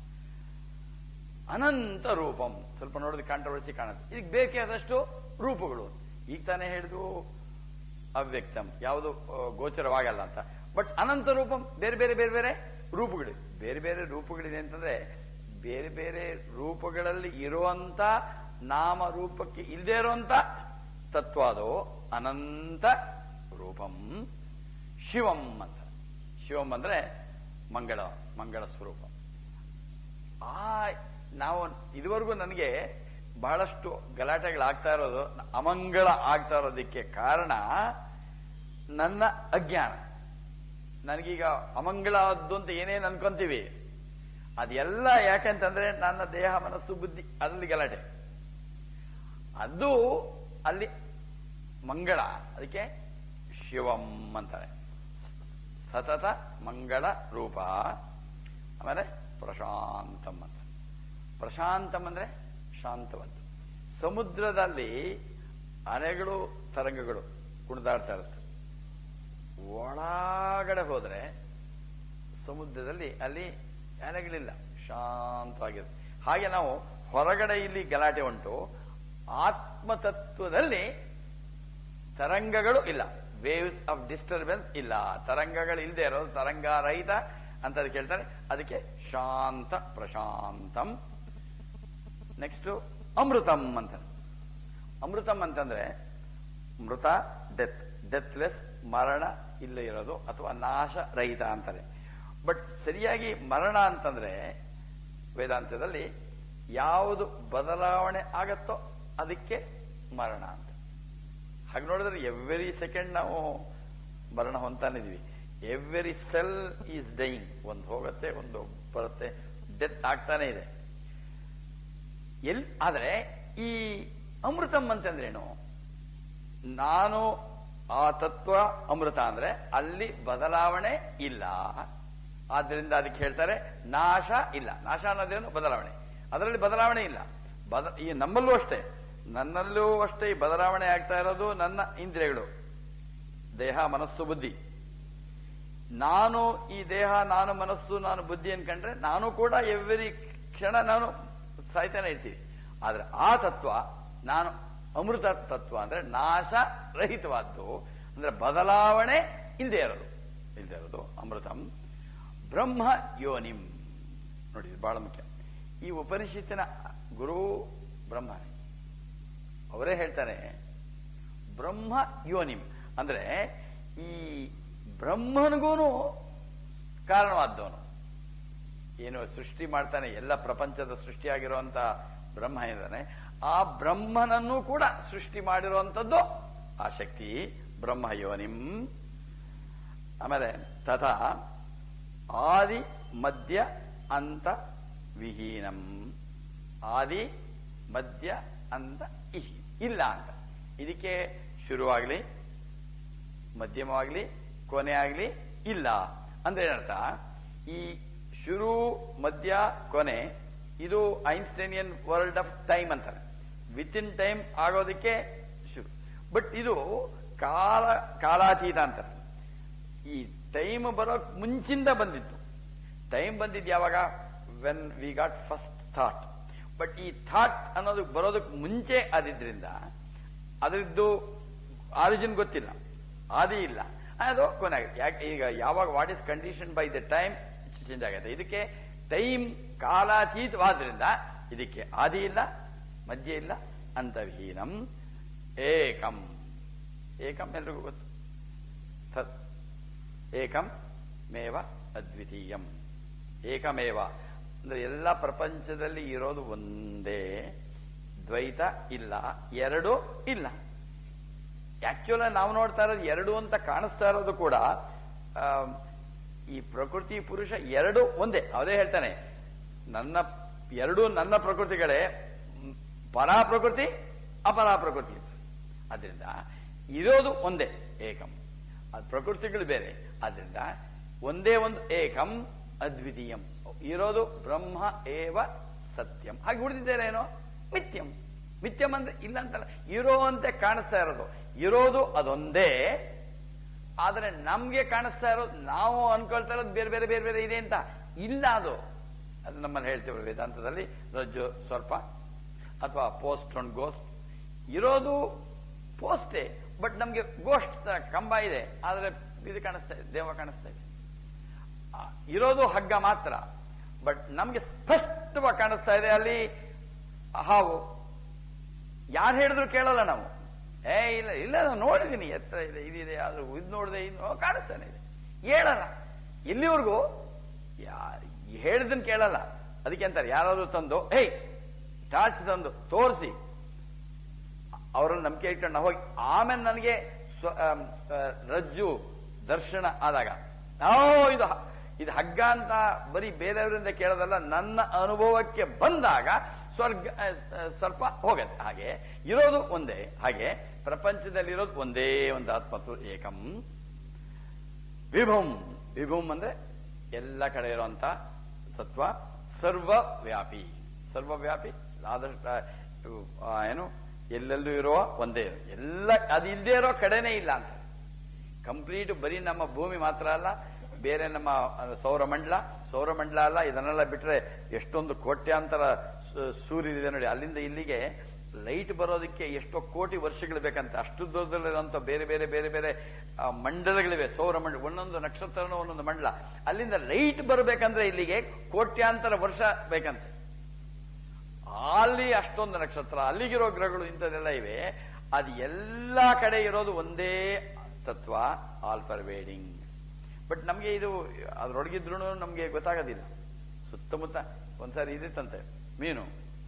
A: ಅನಂತ ರೂಪಂ ಸ್ವಲ್ಪ ನೋಡೋದಕ್ಕೆ ಕಾಂಟ್ರವರ್ಸಿ ಕಾಣುತ್ತೆ ಇದಕ್ಕೆ ಬೇಕಾದಷ್ಟು ರೂಪಗಳು ಈಗ ತಾನೇ ಹೇಳಿದ್ವು ಅವ್ಯಕ್ತಂ ಯಾವುದು ಆ, ಗೋಚರವಾಗಲ್ಲ ಅಂತ ಬಟ್ ಅನಂತ ರೂಪಂ ಬೇರೆ ಬೇರೆ ಬೇರೆ ಬೇರೆ ರೂಪಗಳು ಬೇರೆ ಬೇರೆ ರೂಪಗಳಿದೆ ಅಂತಂದ್ರೆ ಬೇರೆ ಬೇರೆ ರೂಪಗಳಲ್ಲಿ ಇರುವಂತ ನಾಮ ರೂಪಕ್ಕೆ ಇಲ್ಲದೆ ಇರುವಂತ ತತ್ವ ಅದು ಅನಂತ ರೂಪಂ ಶಿವಂ ಅಂತ ಶಿವಂ ಅಂದ್ರೆ ಮಂಗಳ ಮಂಗಳ ಸ್ವರೂಪ ಆ ನಾವು ಇದುವರೆಗೂ ನನಗೆ ಬಹಳಷ್ಟು ಗಲಾಟೆಗಳಾಗ್ತಾ ಇರೋದು ಅಮಂಗಳ ಆಗ್ತಾ ಇರೋದಕ್ಕೆ ಕಾರಣ ನನ್ನ ಅಜ್ಞಾನ ನನಗೀಗ ಅಮಂಗಳ ಆದ್ದು ಅಂತ ಏನೇನು ಅನ್ಕೊಂತೀವಿ ಅದೆಲ್ಲ ಯಾಕಂತಂದ್ರೆ ನನ್ನ ದೇಹ ಮನಸ್ಸು ಬುದ್ಧಿ ಅದ್ರಲ್ಲಿ ಗಲಾಟೆ ಅದು ಅಲ್ಲಿ ಮಂಗಳ ಅದಕ್ಕೆ ಶಿವಂ ಅಂತಾರೆ ಸತತ ಮಂಗಳ ರೂಪ ಆಮೇಲೆ ಪ್ರಶಾಂತಂ ಅಂತ ಪ್ರಶಾಂತಂ ಅಂದ್ರೆ ಶಾಂತವಾದ್ದು ಸಮುದ್ರದಲ್ಲಿ ಅಲೆಗಳು ತರಂಗಗಳು ಕುಣಿದಾಡ್ತಾ ಇರುತ್ತೆ ಒಳಗಡೆ ಹೋದ್ರೆ ಸಮುದ್ರದಲ್ಲಿ ಅಲ್ಲಿ ಅಲೆಗಳಿಲ್ಲ ಶಾಂತವಾಗಿರುತ್ತೆ ಹಾಗೆ ನಾವು ಹೊರಗಡೆ ಇಲ್ಲಿ ಗಲಾಟೆ ಉಂಟು ಆತ್ಮತತ್ವದಲ್ಲಿ ತರಂಗಗಳು ಇಲ್ಲ ವೇವ್ಸ್ ಆಫ್ ಡಿಸ್ಟರ್ಬೆನ್ಸ್ ಇಲ್ಲ ತರಂಗಗಳು ಇಲ್ಲದೆ ಇರೋದು ತರಂಗರಹಿತ ಅಂತ ಅದಕ್ಕೆ ಹೇಳ್ತಾರೆ ಅದಕ್ಕೆ ಶಾಂತ ಪ್ರಶಾಂತಂ ನೆಕ್ಸ್ಟ್ ಅಮೃತಂ ಅಂತ ಅಮೃತಂ ಅಂತಂದ್ರೆ ಮೃತ ಡೆತ್ ಡೆತ್ಲೆಸ್ ಮರಣ ಇಲ್ಲ ಇರೋದು ಅಥವಾ ನಾಶ ರಹಿತ ಅಂತಾರೆ ಬಟ್ ಸರಿಯಾಗಿ ಮರಣ ಅಂತಂದ್ರೆ ವೇದಾಂತದಲ್ಲಿ ಯಾವುದು ಬದಲಾವಣೆ ಆಗತ್ತೋ ಅದಕ್ಕೆ ಮರಣ ಅಂತ ಹಾಗೆ ನೋಡಿದ್ರೆ ಎವ್ರಿ ಸೆಕೆಂಡ್ ನಾವು ಮರಣ ಹೊಂತಾನಿದೀವಿ ಎವ್ರಿ ಸೆಲ್ ಈಸ್ ಡೈಯಿಂಗ್ ಒಂದು ಹೋಗುತ್ತೆ ಒಂದು ಬರುತ್ತೆ ಡೆತ್ ಆಗ್ತಾನೆ ಇದೆ ಎಲ್ ಆದ್ರೆ ಈ ಅಮೃತಂ ಅಂತಂದ್ರೇನು ನಾನು ಆ ತತ್ವ ಅಮೃತ ಅಂದ್ರೆ ಅಲ್ಲಿ ಬದಲಾವಣೆ ಇಲ್ಲ ಆದ್ರಿಂದ ಅದಕ್ಕೆ ಹೇಳ್ತಾರೆ ನಾಶ ಇಲ್ಲ ನಾಶ ಅನ್ನೋದೇನು ಬದಲಾವಣೆ ಅದರಲ್ಲಿ ಬದಲಾವಣೆ ಇಲ್ಲ ಬದ ಈ ನಮ್ಮಲ್ಲೂ ಅಷ್ಟೇ ನನ್ನಲ್ಲೂ ಅಷ್ಟೇ ಈ ಬದಲಾವಣೆ ಆಗ್ತಾ ಇರೋದು ನನ್ನ ಇಂದ್ರಿಯಗಳು ದೇಹ ಮನಸ್ಸು ಬುದ್ಧಿ ನಾನು ಈ ದೇಹ ನಾನು ಮನಸ್ಸು ನಾನು ಬುದ್ಧಿ ಅನ್ಕೊಂಡ್ರೆ ನಾನು ಕೂಡ ಎವ್ರಿ ಕ್ಷಣ ನಾನು ಸಾಯ್ತಾನೆ ಇರ್ತೀವಿ ಆದ್ರೆ ಆ ತತ್ವ ನಾನು ಅಮೃತ ತತ್ವ ಅಂದ್ರೆ ನಾಶ ರಹಿತವಾದ್ದು ಅಂದ್ರೆ ಬದಲಾವಣೆ ಇಲ್ಲದೆ ಇರೋದು ಇಲ್ಲದೆ ಇರೋದು ಅಮೃತಂ ಬ್ರಹ್ಮ ಯೋನಿಂ ನೋಡಿ ಇದು ಬಹಳ ಮುಖ್ಯ ಈ ಉಪನಿಷತ್ತಿನ ಗುರು ಬ್ರಹ್ಮನೇ ಅವರೇ ಹೇಳ್ತಾರೆ ಬ್ರಹ್ಮ ಯೋನಿಂ ಅಂದ್ರೆ ಈ ಬ್ರಹ್ಮನಿಗೂ ಕಾರಣವಾದವನು ಏನು ಸೃಷ್ಟಿ ಮಾಡ್ತಾನೆ ಎಲ್ಲ ಪ್ರಪಂಚದ ಸೃಷ್ಟಿಯಾಗಿರುವಂತ ಬ್ರಹ್ಮ ಇದ್ದಾನೆ ಆ ಬ್ರಹ್ಮನನ್ನು ಕೂಡ ಸೃಷ್ಟಿ ಮಾಡಿರುವಂತದ್ದು ಆ ಶಕ್ತಿ ಬ್ರಹ್ಮ ಯೋನಿಂ ಆಮೇಲೆ ತಥಾ ಆದಿ ಮಧ್ಯ ಅಂತ ವಿಹೀನಂ ಆದಿ ಮಧ್ಯ ಅಂತ ಇಹಿ ಇಲ್ಲ ಅಂತ ಇದಕ್ಕೆ ಶುರುವಾಗ್ಲಿ ಮಧ್ಯಮವಾಗ್ಲಿ ಕೊನೆ ಆಗ್ಲಿ ಇಲ್ಲ ಅಂದ್ರೆ ಏನರ್ಥ ಈ ಶುರು ಮಧ್ಯ ಕೊನೆ ಇದು ಐನ್ಸ್ಟೈನಿಯನ್ ವರ್ಲ್ಡ್ ಆಫ್ ಟೈಮ್ ಅಂತಾರೆ ವಿತ್ ಇನ್ ಟೈಮ್ ಆಗೋದಕ್ಕೆ ಶುರು ಬಟ್ ಇದು ಕಾಲ ಕಾಲಾತೀತ ಅಂತಾರೆ ಈ ಟೈಮ್ ಬರೋಕ್ ಮುಂಚಿಂದ ಬಂದಿತ್ತು ಟೈಮ್ ಬಂದಿದ್ದು ಯಾವಾಗ when we got first thought but ಈ ಥಾಟ್ ಅನ್ನೋದು ಬರೋದಕ್ಕೆ ಮುಂಚೆ ಆದಿದ್ರಿಂದ ಅದರದ್ದು ಆರಿಜಿನ್ ಗೊತ್ತಿಲ್ಲ ಆದಿ ಇಲ್ಲ ಅದು ಕೊನೆ ಆಗುತ್ತೆ ಯಾಕೆ ಈಗ ಯಾವಾಗ what is condition by the time change ಆಗುತ್ತೆ ಇದಕ್ಕೆ ಟೈಮ್ ಕಾಲಾತೀತವಾದ್ರಿಂದ ಇದಕ್ಕೆ ಆದಿ ಇಲ್ಲ ಮಧ್ಯ ಇಲ್ಲ ಅಂತರ್ಹೀನಂ ಏಕಂ ಏಕಂ ಎಲ್ರಿಗೂ ಗೊತ್ತು ತತ್ ಏಕಂ ಮೇವ ಅದ್ವಿತೀಯಂ ಏಕಮೇವ ಅಂದ್ರೆ ಎಲ್ಲ ಪ್ರಪಂಚದಲ್ಲಿ ಇರೋದು ಒಂದೇ ದ್ವೈತ ಇಲ್ಲ ಎರಡು ಇಲ್ಲ ಆಕ್ಚುಲ್ ನಾವು ನೋಡ್ತಾ ಇರೋದು ಎರಡು ಅಂತ ಕಾಣಿಸ್ತಾ ಇರೋದು ಕೂಡ ಆ, ಈ ಪ್ರಕೃತಿ ಪುರುಷ ಎರಡು ಒಂದೇ ಅದೇ ಹೇಳ್ತಾನೆ ನನ್ನ ಎರಡು ನನ್ನ ಪ್ರಕೃತಿಗಳೇ ಮ್, ಪರಾ ಪ್ರಕೃತಿ ಅಪರಾ ಪ್ರಕೃತಿ ಅದರಿಂದ ಇರೋದು ಒಂದೇ ಏಕಂ ಅದು ಪ್ರಕೃತಿಗಳು ಬೇರೆ ಆದ್ರಿಂದ ಒಂದೇ ಒಂದು ಏಕಂ ಅದ್ವಿತೀಯಂ ಇರೋದು ಬ್ರಹ್ಮ ಏವ ಸತ್ಯಂ ಹಾಗೆ ಉಳಿದಿದ್ದೇನೇನೋ ಮಿಥ್ಯಂ ಮಿಥ್ಯಂ ಅಂದ್ರೆ ಇಲ್ಲ ಅಂತಲ್ಲ ಇರೋವಂತೆ ಕಾಣಿಸ್ತಾ ಇರೋದು ಇರೋದು ಅದೊಂದೇ ಆದ್ರೆ ನಮ್ಗೆ ಕಾಣಿಸ್ತಾ ಇರೋದು ನಾವು ಅನ್ಕೊಳ್ತಾ ಇರೋದು ಬೇರೆ ಬೇರೆ ಬೇರೆ ಬೇರೆ ಇದೆ ಅಂತ ಇಲ್ಲ ಅದು ಅದು ನಮ್ಮಲ್ಲಿ ಹೇಳ್ತೇವೆ ವೇದಾಂತದಲ್ಲಿ ರಜ್ಜು ಸ್ವಲ್ಪ ಅಥವಾ ಪೋಸ್ಟ್ ಆನ್ ಗೋಸ್ಟ್ ಇರೋದು ಪೋಸ್ಟೇ ಬಟ್ ನಮ್ಗೆ ಗೋಸ್ಟ್ ತರ ಕಂಬ ಇದೆ ಆದ್ರೆ ಇದು ಕಾಣಿಸ್ತಾ ಇದೆ ದೇವ ಕಾಣಿಸ್ತಾ ಇದೆ ಆ, ಇರೋದು ಹಗ್ಗ ಮಾತ್ರ ಬಟ್ ನಮ್ಗೆ ಸ್ಪಷ್ಟವಾಗಿ ಕಾಣಿಸ್ತಾ ಇದೆ ಅಲ್ಲಿ ಹಾವು ಯಾರು ಹೇಳಿದ್ರು ಕೇಳಲ್ಲ ನಾವು ಏ ಇಲ್ಲ ಇಲ್ಲ ನಾನು ನೋಡಿದ್ದೀನಿ ಎತ್ತರ ಇದೆ ಇದಿದೆ ಅದು ಇದು ನೋಡಿದೆ ಇದು ಕಾಣಿಸ್ತಾನೆ ಇದೆ ಹೇಳಲ್ಲ ಇಲ್ಲಿವರೆಗೂ ಹೇಳಿದನ್ ಕೇಳಲ್ಲ ಅದಕ್ಕೆ ಅಂತಾರೆ ಯಾರಾದ್ರೂ ತಂದು ಹೇಯ್ ಟಾರ್ಚ್ ತಂದು ತೋರಿಸಿ ಅವರನ್ನು ನಂಬಿಕೆ ಇಟ್ಕೊಂಡು ನಾವು ಹೋಗಿ ಆಮೇಲೆ ನನಗೆ ಸ್ವ- ಆಮ್, ಆ, ರಜ್ಜು ದರ್ಶನ ಆದಾಗ ಓ ಇದು ಹ- ಇದು ಹಗ್ಗ ಅಂತ ಬರೀ ಬೇರೆಯವರಿಂದ ಕೇಳೋದಲ್ಲ ನನ್ನ ಅನುಭವಕ್ಕೆ ಬಂದಾಗ ಸ್ವರ್ಗ ಆ, ಆ, ಸ್ವಲ್ಪ ಹೋಗತ್ತೆ ಹಾಗೆ ಇರೋದು ಒಂದೇ ಹಾಗೆ ಪ್ರಪಂಚದಲ್ಲಿರೋದು ಒಂದೇ ಒಂದು ಆತ್ಮತ್ತು ಏಕಂ ವಿಭುಂ ವಿಭುಂ ಅಂದ್ರೆ ಎಲ್ಲ ಕಡೆ ಇರುವಂತ ತತ್ವ ಸರ್ವವ್ಯಾಪಿ ಸರ್ವವ್ಯಾಪಿ ಆದಷ್ಟು ಆ, ಏನು ಎಲ್ಲೆಲ್ಲೂ ಇರುವ ಒಂದೇ ಎಲ್ಲ ಅದು ಇಲ್ಲದೆ ಇರೋ ಕಡೆನೇ ಇಲ್ಲ ಅಂತ ಕಂಪ್ಲೀಟ್ ಬರೀ ನಮ್ಮ ಭೂಮಿ ಮಾತ್ರ ಅಲ್ಲ ಬೇರೆ ನಮ್ಮ ಅಹ್, ಸೌರಮಂಡಲ ಸೌರಮಂಡಲ ಅಲ್ಲ ಇದನ್ನೆಲ್ಲ ಬಿಟ್ರೆ ಎಷ್ಟೊಂದು ಕೋಟ್ಯಾಂತರ ಸು- ಸೂರ್ಯನಿದೆ ನೋಡಿ ಅಲ್ಲಿಂದ ಇಲ್ಲಿಗೆ ಲೈಟ್ ಬರೋದಕ್ಕೆ ಎಷ್ಟೋ ಕೋಟಿ ವರ್ಷಗಳು ಬೇಕಂತ ಅಷ್ಟು ದೂರದಲ್ಲಿರುವಂತ ಬೇರೆ ಬೇರೆ ಬೇರೆ ಬೇರೆ ಆ, ಮಂಡಲಗಳಿವೆ ಸೌರಮಂಡಲ ಒಂದೊಂದು ನಕ್ಷತ್ರನೂ ಒಂದೊಂದು ಮಂಡಲ ಅಲ್ಲಿಂದ ಲೈಟ್ ಬರಬೇಕಂದ್ರೆ ಇಲ್ಲಿಗೆ ಕೋಟ್ಯಾಂತರ ವರ್ಷ ಬೇಕಂತೆ ಅಲ್ಲಿ ಅಷ್ಟೊಂದು ನಕ್ಷತ್ರ ಅಲ್ಲಿಗಿರೋ ಗ್ರಹಗಳು ಇಂಥದ್ದೆಲ್ಲ ಇವೆ ಅದು ಎಲ್ಲ ಕಡೆ ಇರೋದು ಒಂದೇ ತತ್ವ ಆಲ್ ಪರ್ವೇಡಿಂಗ್ ಬಟ್ ನಮಗೆ ಇದು ಅದ್ರೊಳಗಿದ್ರು ನಮಗೆ ಗೊತ್ತಾಗೋದಿಲ್ಲ ಸುತ್ತಮುತ್ತ ಒಂದ್ಸಾರಿ ಇದಿತ್ತಂತೆ ಮೀನು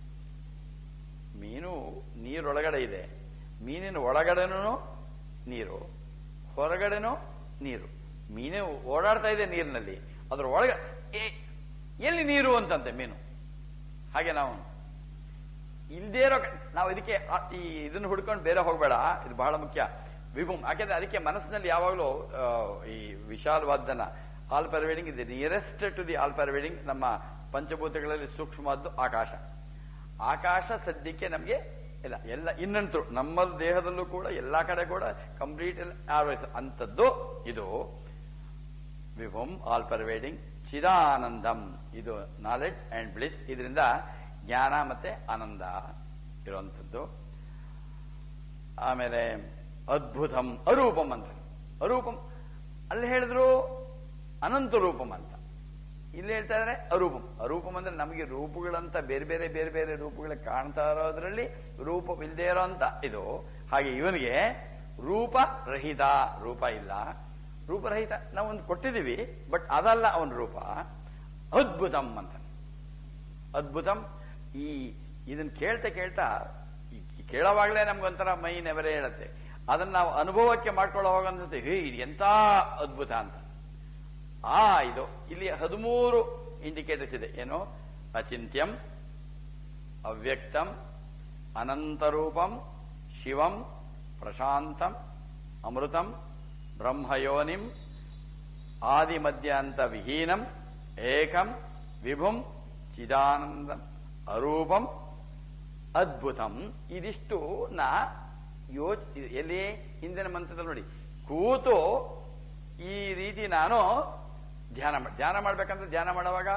A: ಮೀನು ನೀರೊಳಗಡೆ ಇದೆ ಮೀನಿನ ಒಳಗಡೆನೂ ನೀರು ಹೊರಗಡೆನೂ ನೀರು ಮೀನು ಓಡಾಡ್ತಾ ಇದೆ ನೀರಿನಲ್ಲಿ ಅದ್ರ ಒಳಗೆ ಏ, ಎಲ್ಲಿ ನೀರು ಅಂತಂತೆ ಮೀನು ಹಾಗೆ ನಾವು ಇಲ್ದೇ ಇರೋ ಕ- ನಾವು ಇದಕ್ಕೆ ಆ- ಈ ಇದನ್ನು ಹುಡ್ಕೊಂಡು ಬೇರೆ ಹೋಗ್ಬೇಡ ಇದು ಬಹಳ ಮುಖ್ಯ ವಿಭುಮ್ ಯಾಕೆಂದ್ರೆ ಅದಕ್ಕೆ ಮನಸ್ಸಿನಲ್ಲಿ ಯಾವಾಗಲೂ ಆ, ಈ ವಿಶಾಲವಾದ್ದನ್ನ ಆಲ್ ಪರ್ವೇಡಿಂಗ್ ಇದೆ nearest to the all pervading ನಮ್ಮ ಪಂಚಭೂತಗಳಲ್ಲಿ ಸೂಕ್ಷ್ಮವಾದ್ದು ಆಕಾಶ ಆಕಾಶ ಸದ್ಯಕ್ಕೆ ನಮಗೆ ಇಲ್ಲ ಎಲ್ಲ ಇನ್ನಂತೂ ನಮ್ಮ ದೇಹದಲ್ಲೂ ಕೂಡ ಎಲ್ಲಾ ಕಡೆ ಕೂಡ ಕಂಪ್ಲೀಟ್ ಆರ್ವೈಸ್ ಅಂತದ್ದು ಇದು ವಿಭುಮ್ ಆಲ್ ಪರ್ವೇಡಿಂಗ್ ಚಿದಾನಂದಂ ಇದು ನಾಲೆಡ್ಜ್ ಅಂಡ್ ಬ್ಲಿಸ್ ಇದರಿಂದ ಜ್ಞಾನ ಮತ್ತೆ ಆನಂದ ಇರುವಂಥದ್ದು ಆಮೇಲೆ ಅದ್ಭುತಂ ಅರೂಪಂ ಅಂತ ಅರೂಪಂ ಅಲ್ಲಿ ಹೇಳಿದ್ರು ಅನಂತ ರೂಪಂ ಅಂತ ಇಲ್ಲಿ ಹೇಳ್ತಾ ಇದ್ದಾರೆ ಅರೂಪಂ ಅರೂಪಂ ಅಂದ್ರೆ ನಮಗೆ ರೂಪಗಳಂತ ಬೇರೆ ಬೇರೆ ಬೇರೆ ಬೇರೆ ರೂಪಗಳು ಕಾಣ್ತಾ ಇರೋದ್ರಲ್ಲಿ ರೂಪವಿಲ್ಲದೆ ಇರೋ ಅಂತ ಇದು ಹಾಗೆ ಇವನಿಗೆ ರೂಪ ರಹಿತ ರೂಪ ಇಲ್ಲ ರೂಪರಹಿತ ನಾವೊಂದು ಕೊಟ್ಟಿದ್ದೀವಿ ಬಟ್ ಅದಲ್ಲ ಅವನ ರೂಪ ಅದ್ಭುತಂ ಅಂತ ಅದ್ಭುತಂ ಈ ಇದನ್ನ ಕೇಳ್ತಾ ಕೇಳ್ತಾ ಈ ಕೇಳೋವಾಗಲೇ ನಮ್ಗೊಂಥರ ಮೈ ನೆವರೇ ಹೇಳುತ್ತೆ ಅದನ್ನ ನಾವು ಅನುಭವಕ್ಕೆ ಮಾಡ್ಕೊಳ್ಳೋ ಅನ್ಸುತ್ತೆ ಹೇ ಇದು ಎಂತ ಅದ್ಭುತ ಅಂತ ಆ ಇದು ಇಲ್ಲಿ ಹದಿಮೂರು ಇಂಡಿಕೇಟರ್ಸ್ ಇದೆ ಏನು ಅಚಿಂತ್ಯಂ ಅವ್ಯಕ್ತಂ ಅನಂತರೂಪಂ ಶಿವಂ ಪ್ರಶಾಂತಂ ಅಮೃತಂ ಬ್ರಹ್ಮಯೋನಿಂ ಆದಿಮಧ್ಯಾಂತ ವಿಹೀನಂ ಏಕಂ ವಿಭುಂ ಚಿದಾನಂದಂ ಅರೂಪಂ ಅದ್ಭುತಂ ಇದಿಷ್ಟು ನಾ ಯೋಚ ಎಲ್ಲಿ ಹಿಂದಿನ ಮಂತ್ರದಲ್ಲಿ ನೋಡಿ ಕೂತು ಈ ರೀತಿ ನಾನು ಧ್ಯಾನ ಮಾಡ್- ಧ್ಯಾನ ಮಾಡ್ಬೇಕಂದ್ರೆ ಧ್ಯಾನ ಮಾಡುವಾಗ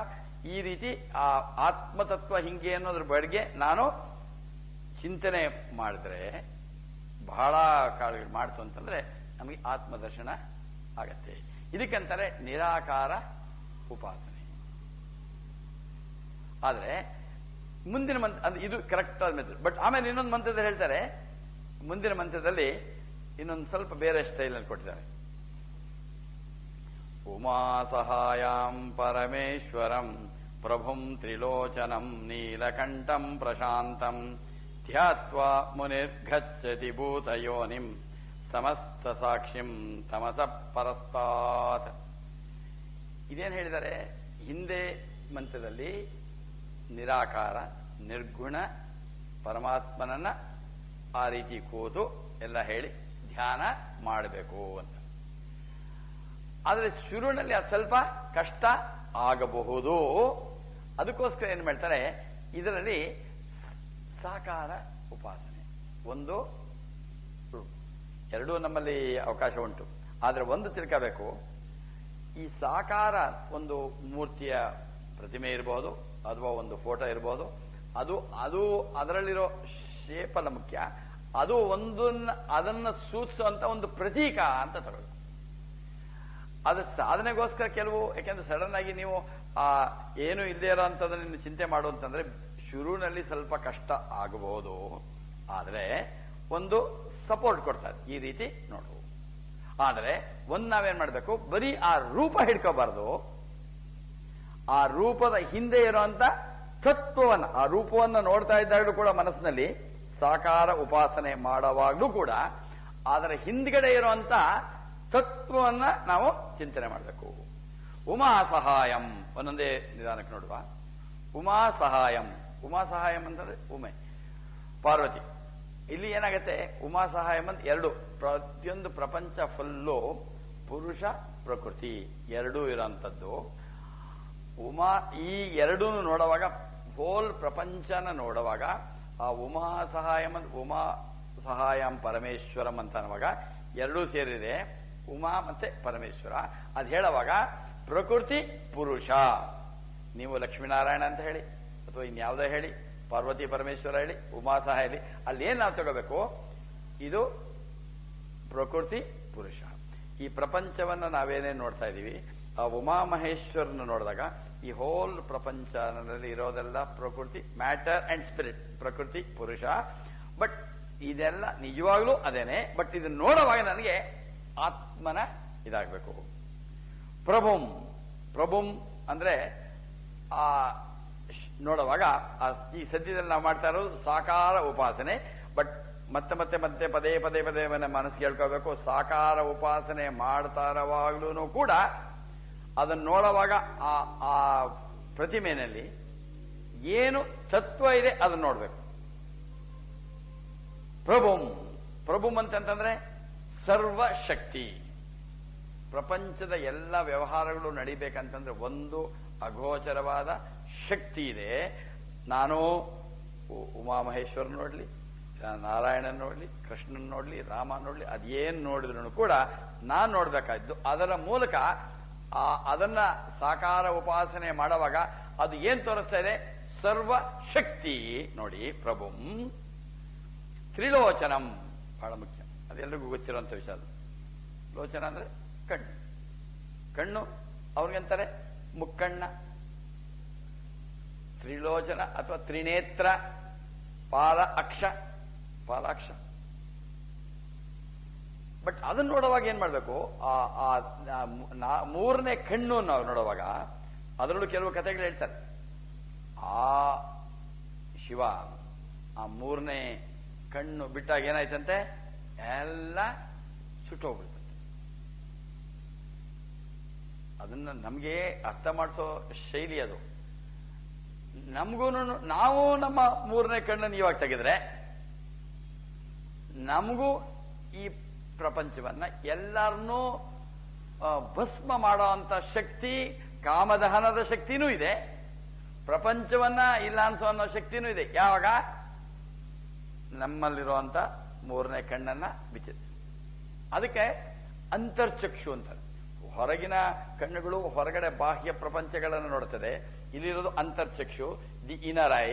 A: ಈ ರೀತಿ ಆ ಆತ್ಮತತ್ವ ಹಿಂಗೆ ಅನ್ನೋದ್ರ ಬಗ್ಗೆ ನಾನು ಚಿಂತನೆ ಮಾಡಿದ್ರೆ ಬಹಳ ಕಾಳುಗಳು ಮಾಡ್ತು ಅಂತಂದ್ರೆ ನಮಗೆ ಆತ್ಮದರ್ಶನ ಆಗತ್ತೆ ಇದಕ್ಕಂತಾರೆ ನಿರಾಕಾರ ಉಪಾಸನೆ ಆದ್ರೆ ಮುಂದಿನ ಮಂತ್ರ ಅಂದ್ರೆ ಇದು ಕರೆಕ್ಟ್ ಆದ ಮೆಥಡ್ ಬಟ್ ಆಮೇಲೆ ಇನ್ನೊಂದು ಮಂತ್ರದಲ್ಲಿ ಹೇಳ್ತಾರೆ ಮುಂದಿನ ಮಂತ್ರದಲ್ಲಿ ಇನ್ನೊಂದು ಸ್ವಲ್ಪ ಬೇರೆ ಸ್ಟೈಲ್ ಕೊಟ್ಟಿದ್ದಾರೆ ಉಮಾ ಸಹಾಯಂ ಪರಮೇಶ್ವರಂ ಪ್ರಭುಂ ತ್ರಿಲೋಚನಂ ನೀಲಕಂಠಂ ಪ್ರಶಾಂತಂ ಧ್ಯಾತ್ವಾ ಮುನಿರ್ಗಚ್ಚತಿ ಭೂತಯೋನಿಂ ಸಮಸ್ತ ಸಾಕ್ಷಿಂ ತಮಸ ಪರಸ್ತಾತ್ ಇದೇನು ಹೇಳಿದ್ದಾರೆ ಹಿಂದೆ ಮಂತ್ರದಲ್ಲಿ ನಿರಾಕಾರ ನಿರ್ಗುಣ ಪರಮಾತ್ಮನನ್ನ ಆ ರೀತಿ ಕೂತು ಎಲ್ಲ ಹೇಳಿ ಧ್ಯಾನ ಮಾಡಬೇಕು ಅಂತ ಆದರೆ ಶುರುವಿನಲ್ಲಿ ಅದು ಸ್ವಲ್ಪ ಕಷ್ಟ ಆಗಬಹುದು ಅದಕ್ಕೋಸ್ಕರ ಏನ್ ಮಾಡ್ತಾರೆ ಇದರಲ್ಲಿ ಸಾಕಾರ ಉಪಾಸನೆ ಒಂದು ರೂಪ. ಎರಡೂ ನಮ್ಮಲ್ಲಿ ಅವಕಾಶ ಉಂಟು ಆದರೆ ಒಂದು ತಿಳ್ಕೋಬೇಕು ಈ ಸಾಕಾರ ಒಂದು ಮೂರ್ತಿಯ ಪ್ರತಿಮೆ ಇರಬಹುದು ಅಥವಾ ಒಂದು ಫೋಟೋ ಇರಬಹುದು ಅದು ಅದು ಅದರಲ್ಲಿರೋ ಶೇಪ್ ಅಲ್ಲ ಮುಖ್ಯ ಅದು ಒಂದನ್ನ ಅದನ್ನ ಸೂಚಿಸುವಂತ ಒಂದು ಪ್ರತೀಕ ಅಂತ ತಗೊಳ್ಳಿ ಅದು ಸಾಧನೆಗೋಸ್ಕರ ಕೆಲವು ಯಾಕೆಂದ್ರೆ ಸಡನ್ ಆಗಿ ನೀವು ಆ ಏನು ಇಲ್ಲದೆ ಇರೋ ಅಂತದನ್ನ ಚಿಂತೆ ಮಾಡು ಅಂತಂದ್ರೆ ಶುರುವಿನಲ್ಲಿ ಸ್ವಲ್ಪ ಕಷ್ಟ ಆಗಬಹುದು ಆದ್ರೆ ಒಂದು ಸಪೋರ್ಟ್ ಕೊಡ್ತಾರೆ ಈ ರೀತಿ ನೋಡು ಆದ್ರೆ ಒಂದ್ ನಾವೇನ್ ಮಾಡ್ಬೇಕು ಬರೀ ಆ ರೂಪ ಹಿಡ್ಕೋಬಾರ್ದು ಆ ರೂಪದ ಹಿಂದೆ ಇರುವಂತ ತತ್ವವನ್ನ ಆ ರೂಪವನ್ನ ನೋಡ್ತಾ ಇದ್ದಾಗಲೂ ಕೂಡ ಮನಸ್ಸಿನಲ್ಲಿ ಸಾಕಾರ ಉಪಾಸನೆ ಮಾಡುವಾಗಲೂ ಕೂಡ ಅದರ ಹಿಂದ್ಗಡೆ ಇರುವಂತ ತತ್ವವನ್ನ ನಾವು ಚಿಂತನೆ ಮಾಡಬೇಕು ಉಮಾ ಸಹಾಯಂ ಒಂದೊಂದೇ ನಿಧಾನಕ್ಕೆ ನೋಡುವ ಉಮಾ ಸಹಾಯಂ ಉಮಾ ಸಹಾಯಂ ಅಂತಂದ್ರೆ ಉಮೆ ಪಾರ್ವತಿ ಇಲ್ಲಿ ಏನಾಗತ್ತೆ ಉಮಾ ಸಹಾಯಂ ಅಂತ ಎರಡು ಪ್ರತಿಯೊಂದು ಪ್ರಪಂಚ ಫುಲ್ಲು ಪುರುಷ ಪ್ರಕೃತಿ ಎರಡೂ ಇರೋಂಥದ್ದು ಉಮಾ ಈ ಎರಡೂ ನೋಡುವಾಗ ಹೋಲ್ ಪ್ರಪಂಚನ ನೋಡುವಾಗ ಆ ಉಮಾ ಸಹಾಯಂ ಅಂತ ಉಮಾ ಸಹಾಯಂ ಪರಮೇಶ್ವರಂ ಅಂತ ಅನ್ನುವಾಗ ಎರಡೂ ಸೇರಿದೆ ಉಮಾ ಮತ್ತೆ ಪರಮೇಶ್ವರ ಅದು ಹೇಳುವಾಗ ಪ್ರಕೃತಿ ಪುರುಷ ನೀವು ಲಕ್ಷ್ಮೀನಾರಾಯಣ ಅಂತ ಹೇಳಿ ಅಥವಾ ಇನ್ಯಾವುದೋ ಹೇಳಿ ಪಾರ್ವತಿ ಪರಮೇಶ್ವರ ಹೇಳಿ ಉಮಾ ಸಹ ಹೇಳಿ ಅಲ್ಲಿ ಏನ್ ನಾವು ತಗೋಬೇಕು ಇದು ಪ್ರಕೃತಿ ಪುರುಷ ಈ ಪ್ರಪಂಚವನ್ನ ನಾವೇನೇನ್ ನೋಡ್ತಾ ಇದೀವಿ ಆ ಉಮಾ ಮಹೇಶ್ವರನ ನೋಡಿದಾಗ ಈ ಹೋಲ್ ಪ್ರಪಂಚನಲ್ಲಿ ಇರೋದೆಲ್ಲ ಪ್ರಕೃತಿ ಮ್ಯಾಟರ್ ಅಂಡ್ ಸ್ಪಿರಿಟ್ ಪ್ರಕೃತಿ ಪುರುಷ ಬಟ್ ಇದೆಲ್ಲ ನಿಜವಾಗ್ಲೂ ಅದೇನೆ ಬಟ್ ಇದನ್ನ ನೋಡುವಾಗ ನನಗೆ ಆತ್ಮನ ಇದಾಗಬೇಕು ಪ್ರಭುಂ ಪ್ರಭುಂ ಅಂದ್ರೆ ಆ ಶ್- ನೋಡುವಾಗ ಆ ಈ ಸದ್ಯದಲ್ಲಿ ನಾವು ಮಾಡ್ತಾ ಇರೋದು ಸಾಕಾರ ಉಪಾಸನೆ ಬಟ್ ಮತ್ತೆ ಮತ್ತೆ ಮತ್ತೆ ಪದೇ ಪದೇ ಪದೇ ಮನೆ ಮನಸ್ಸಿಗೆ ಹೇಳ್ಕೋಬೇಕು ಸಾಕಾರ ಉಪಾಸನೆ ಮಾಡ್ತಾ ಇರುವಾಗ್ಲೂ ಕೂಡ ಅದನ್ನ ನೋಡುವಾಗ ಆ ಆ ಪ್ರತಿಮೆನಲ್ಲಿ ಏನು ತತ್ವ ಇದೆ ಅದನ್ನ ನೋಡ್ಬೇಕು ಪ್ರಭುಂ ಪ್ರಭುಂ ಅಂತಂತಂದ್ರೆ ಸರ್ವಶಕ್ತಿ ಪ್ರಪಂಚದ ಎಲ್ಲ ವ್ಯವಹಾರಗಳು ನಡಿಬೇಕಂತಂದ್ರೆ ಒಂದು ಅಗೋಚರವಾದ ಶಕ್ತಿ ಇದೆ ನಾನು ಉ- ಉಮಾಮಹೇಶ್ವರ ನೋಡ್ಲಿ ನಾರಾಯಣನ್ ನೋಡ್ಲಿ ಕೃಷ್ಣನ್ ನೋಡ್ಲಿ ರಾಮ ನೋಡ್ಲಿ ಅದೇನ್ ನೋಡಿದ್ರು ಕೂಡ ನಾನ್ ನೋಡ್ಬೇಕಾದ್ದು ಅದರ ಮೂಲಕ ಆ ಅದನ್ನ ಸಾಕಾರ ಉಪಾಸನೆ ಮಾಡುವಾಗ ಅದು ಏನ್ ತೋರಿಸ್ತಾ ಇದೆ ಸರ್ವ ಶಕ್ತಿ ನೋಡಿ ಪ್ರಭುಂ ತ್ರಿಲೋಚನಂ ಬಹಳ ಮುಖ್ಯ ಅದೆಲ್ಲರಿಗೂ ಗೊತ್ತಿರುವಂತ ವಿಷಯ ಅದು ಲೋಚನ ಅಂದ್ರೆ ಕಣ್ಣು ಕಣ್ಣು ಅವ್ರಿಗಂತಾರೆ ಮುಕ್ಕಣ್ಣ ತ್ರಿಲೋಚನ ಅಥವಾ ತ್ರಿನೇತ್ರ ಪಾಲ ಅಕ್ಷ ಪಾಲಾಕ್ಷ ಬಟ್ ಅದನ್ನ ನೋಡುವಾಗ ಏನ್ ಮಾಡ್ಬೇಕು ಆ ಆ ಆ ಮೂ- ನಾ- ಮೂರನೇ ಕಣ್ಣು ನಾವು ನೋಡುವಾಗ ಅದರಲ್ಲೂ ಕೆಲವು ಕಥೆಗಳು ಹೇಳ್ತಾರೆ ಆ ಶಿವ ಆ ಮೂರನೇ ಕಣ್ಣು ಬಿಟ್ಟಾಗ ಏನಾಯ್ತಂತೆ ಎಲ್ಲ ಸುಟ್ಟೋಗ್ಬಿಡ್ತಂತೆ ಅದನ್ನ ನಮಗೆ ಅರ್ಥ ಮಾಡಿಸೋ ಶೈಲಿ ಅದು ನಮಗೂ ನಾವು ನಮ್ಮ ಮೂರನೇ ಕಣ್ಣನ್ನು ಇವಾಗ ತೆಗೆದ್ರೆ ನಮಗೂ ಈ ಪ್ರಪಂಚವನ್ನ ಎಲ್ಲರನ್ನೂ ಆ, ಭಸ್ಮ ಮಾಡೋ ಅಂತ ಶಕ್ತಿ ಕಾಮದಹನದ ಶಕ್ತಿನೂ ಇದೆ ಪ್ರಪಂಚವನ್ನ ಇಲ್ಲ ಅನ್ಸೋ ಅನ್ನೋ ಶಕ್ತಿನೂ ಇದೆ ಯಾವಾಗ ನಮ್ಮಲ್ಲಿರುವಂತ ಮೂರನೇ ಕಣ್ಣನ್ನ ಬಿಚ್ಚಿ ಅದಕ್ಕೆ ಅಂತರ್ಚಕ್ಷು ಅಂತಾರೆ ಹೊರಗಿನ ಕಣ್ಣುಗಳು ಹೊರಗಡೆ ಬಾಹ್ಯ ಪ್ರಪಂಚಗಳನ್ನು ನೋಡುತ್ತದೆ ಇಲ್ಲಿರೋದು ಅಂತರ್ಚಕ್ಷು ದಿ ಇನರೈ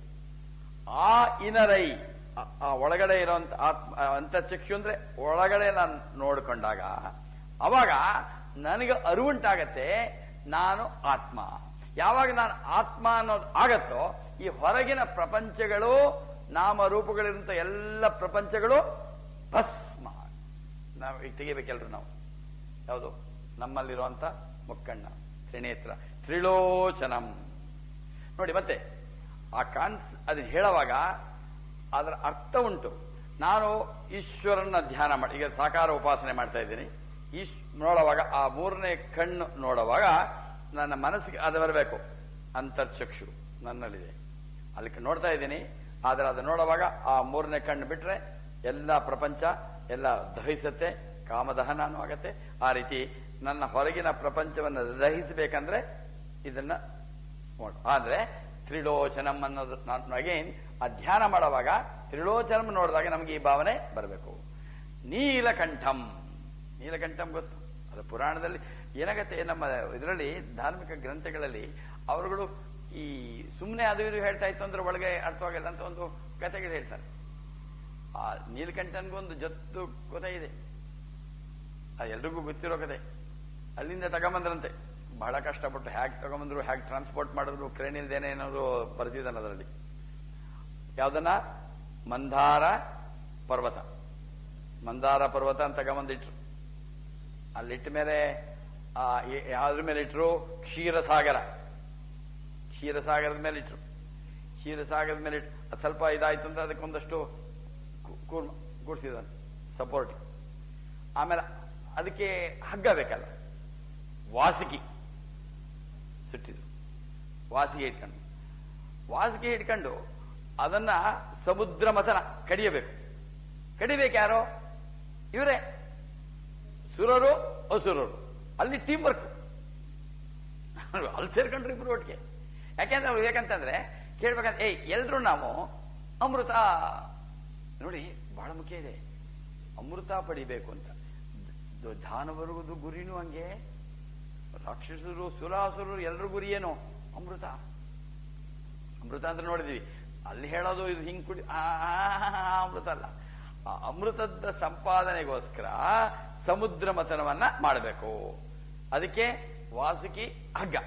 A: ಆ ಇನರೈ ಆ- ಆ ಒಳಗಡೆ ಇರೋಂತ ಆತ್ಮ ಆ ಅಂತರ್ಚಕ್ಷು ಅಂದ್ರೆ ಒಳಗಡೆ ನಾನು ನೋಡ್ಕೊಂಡಾಗ ಅವಾಗ ನನಗೆ ಅರಿವುಂಟಾಗತ್ತೆ ನಾನು ಆತ್ಮ ಯಾವಾಗ ನಾನು ಆತ್ಮ ಅನ್ನೋದು ಆಗತ್ತೋ ಈ ಹೊರಗಿನ ಪ್ರಪಂಚಗಳು ನಾಮರೂಪಗಳಿರಂತ ಎಲ್ಲ ಪ್ರಪಂಚಗಳು ಭಸ್ಮ ನಾವು ಈಗ ತೆಗಿಬೇಕೆಲ್ರು ನಾವು ಯಾವುದು ನಮ್ಮಲ್ಲಿರುವಂತ ಮುಕ್ಕಣ್ಣ ತ್ರಿನೇತ್ರ ತ್ರಿಲೋಚನಂ ನೋಡಿ ಮತ್ತೆ ಆ ಕಾನ್ಸ್ ಅದನ್ನ ಹೇಳುವಾಗ ಅದರ ಅರ್ಥ ಉಂಟು ನಾನು ಈಶ್ವರನ ಧ್ಯಾನ ಮಾಡಿ ಈಗ ಸಾಕಾರ ಉಪಾಸನೆ ಮಾಡ್ತಾ ಇದ್ದೀನಿ ಈಶ್ ನೋಡುವಾಗ ಆ ಮೂರನೇ ಕಣ್ಣು ನೋಡುವಾಗ ನನ್ನ ಮನಸ್ಸಿಗೆ ಅದು ಬರಬೇಕು ಅಂತರ್ಚಕ್ಷು ನನ್ನಲ್ಲಿದೆ ಅಲ್ಲಿ ನೋಡ್ತಾ ಇದ್ದೀನಿ ಆದ್ರೆ ಅದು ನೋಡುವಾಗ ಆ ಮೂರನೇ ಕಣ್ಣು ಬಿಟ್ರೆ ಎಲ್ಲ ಪ್ರಪಂಚ ಎಲ್ಲ ದಹಿಸುತ್ತೆ ಕಾಮದಹನನೂ ಆಗತ್ತೆ ಆ ರೀತಿ ನನ್ನ ಹೊರಗಿನ ಪ್ರಪಂಚವನ್ನು ದಹಿಸಬೇಕಂದ್ರೆ ಇದನ್ನ ನೋಡು ಆದ್ರೆ ತ್ರಿಲೋಚನಂ ಅನ್ನೋದು ನಾನು ಅಗೇನ್ ಆ ಧ್ಯಾನ ಮಾಡುವಾಗ ತ್ರಿಲೋಚನಂ ನೋಡಿದಾಗ ನಮಗೆ ಈ ಭಾವನೆ ಬರಬೇಕು ನೀಲಕಂಠಂ ನೀಲಕಂಠಂ ಗೊತ್ತು ಅದು ಪುರಾಣದಲ್ಲಿ ಏನಾಗತ್ತೆ ನಮ್ಮ ಇದರಲ್ಲಿ ಧಾರ್ಮಿಕ ಗ್ರಂಥಗಳಲ್ಲಿ ಅವರುಗಳು ಈ ಸುಮ್ಮನೆ ಅದು ಇದು ಹೇಳ್ತಾ ಇತ್ತು ಅಂದ್ರೆ ಒಳಗೆ ಅರ್ಥವಾಗಿಲ್ಲ ಅಂತ ಒಂದು ಕಥೆಗಳು ಹೇಳ್ತಾರೆ ಆ ನೀಲಕಂಠನ್ಗೊಂದು ಜತ್ತು ಕಥೆ ಇದೆ ಅದು ಎಲ್ರಿಗೂ ಗೊತ್ತಿರೋ ಕತೆ ಅಲ್ಲಿಂದ ತಗೊಂಬಂದ್ರಂತೆ ಬಹಳ ಕಷ್ಟಪಟ್ಟು ಹ್ಯಾಕ್ ತಗೊಂಬಂದ್ರು ಹ್ಯಾಕ್ ಟ್ರಾನ್ಸ್ಪೋರ್ಟ್ ಮಾಡಿದ್ರು ಕ್ರೇನ್ ಇಲ್ದೇನೆ ಏನಾದ್ರು ಬರ್ತಿದ್ದಾನೆ ಅದರಲ್ಲಿ ಯಾವ್ದನ್ನ ಮಂದಾರ ಪರ್ವತ ಮಂದಾರ ಪರ್ವತ ಅಂತ ತಗೊಂಬಂದಿಟ್ರು ಅಲ್ಲಿಟ್ಟ ಮೇಲೆ ಆ, ಎ- ಯಾವ್ದ್ರ ಮೇಲೆ ಇಟ್ರು ಕ್ಷೀರಸಾಗರ ಕ್ಷೀರಸಾಗರದ ಮೇಲೆ ಇಟ್ರು ಕ್ಷೀರಸಾಗರದ ಮೇಲೆ ಇಟ್ಟು ಅದು ಸ್ವಲ್ಪ ಇದಾಯ್ತು ಅಂತ ಅದಕ್ಕೊಂದಷ್ಟು ಕು- ಕೂರ್ಮ ಕೂಡ್ಸಿದಾನೆ ಸಪೋರ್ಟ್ ಆಮೇಲೆ ಅದಕ್ಕೆ ಹಗ್ಗ ಬೇಕಲ್ಲ ವಾಸಿಕಿ ಸುಟ್ಟಿದ್ರು ವಾಸಿಗೆ ಇಟ್ಕೊಂಡು ವಾಸಿಗೆ ಇಟ್ಕೊಂಡು ಅದನ್ನ ಸಮುದ್ರ ಮಥನ ಕಡಿಯಬೇಕು ಕಡಿಬೇಕು ಯಾರೋ ಇವರೇ ಸುರರು ಅಸುರರು ಅಲ್ಲಿ ಟೀಮ್ ವರ್ಕ್ ಅಲ್ಲಿ ಸೇರ್ಕೊಂಡ್ರು ಇಬ್ರು ಒಟ್ಟಿಗೆ ಯಾಕೆಂದ್ರೆ ಅವ್ರು ಯಾಕಂತಂದ್ರೆ ಕೇಳ್ಬೇಕಂದ್ರೆ ಏಯ್ ಎಲ್ರು ನಾವು ಅಮೃತ ನೋಡಿ ಬಹಳ ಮುಖ್ಯ ಇದೆ ಅಮೃತ ಪಡಿಬೇಕು ಅಂತ ದ- ದಾನವರ್ಗದ ಗುರಿನೂ ಹಂಗೆ ರಾಕ್ಷಸರು ಸುರಾಸುರರು ಎಲ್ರ ಗುರಿ ಏನು ಅಮೃತ ಅಮೃತ ಅಂತ ನೋಡಿದ್ವಿ ಅಲ್ಲಿ ಹೇಳೋದು ಇದು ಹಿಂಗ್ ಕುಡಿ ಆ, ಆ, ಆ, ಆ, ಅಮೃತ ಅಲ್ಲ ಆ ಅಮೃತದ ಸಂಪಾದನೆಗೋಸ್ಕರ ಸಮುದ್ರ ಮಥನವನ್ನ ಮಾಡಬೇಕು ಅದಕ್ಕೆ ವಾಸುಕಿ ಹಗ್ಗ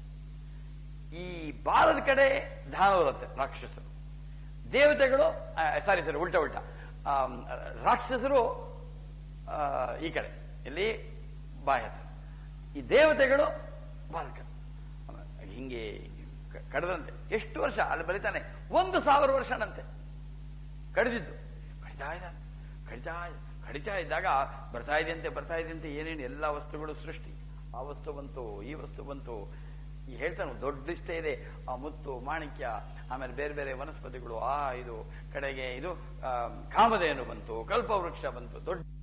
A: ಈ ಬಾಲದ ಕಡೆ ದಾನ ಬರುತ್ತೆ ರಾಕ್ಷಸರು ದೇವತೆಗಳು ಸಾರಿ ಸರಿ ಉಲ್ಟಾ ಉಲ್ಟಾ ಆಮ್, ರಾಕ್ಷಸರು ಆ, ಈ ಕಡೆ ಇಲ್ಲಿ ಬಾಯ ಹತ್ರ ಈ ದೇವತೆಗಳು ಬಾಲಕ ಹಿಂಗೆ ಕ- ಕಡ್ದಂತೆ ಎಷ್ಟು ವರ್ಷ ಅಲ್ಲಿ ಬರೀತಾನೆ ಒಂದು ಸಾವಿರ ವರ್ಷನಂತೆ ಕಡಿದಿದ್ದು ಕಡಿತಾ ಇದ್ದಾನೆ ಕಡಿತಾ ಕಡಿತಾ ಇದ್ದಾಗ ಬರ್ತಾ ಇದೆಯಂತೆ ಬರ್ತಾ ಇದೆಯಂತೆ ಏನೇನು ಎಲ್ಲ ವಸ್ತುಗಳು ಸೃಷ್ಟಿ ಆ ವಸ್ತು ಬಂತು ಈ ವಸ್ತು ಬಂತು ಈ ಹೇಳ್ತಾನೆ ದೊಡ್ಡ ಇಷ್ಟ ಇದೆ ಆ ಮುತ್ತು ಮಾಣಿಕ್ಯ ಆಮೇಲೆ ಬೇರೆ ಬೇರೆ ವನಸ್ಪತಿಗಳು ಆ ಇದು ಕಡೆಗೆ ಇದು ಆ, ಕಾಮಧೇನು ಬಂತು ಕಲ್ಪವೃಕ್ಷ ಬಂತು ದೊಡ್ಡ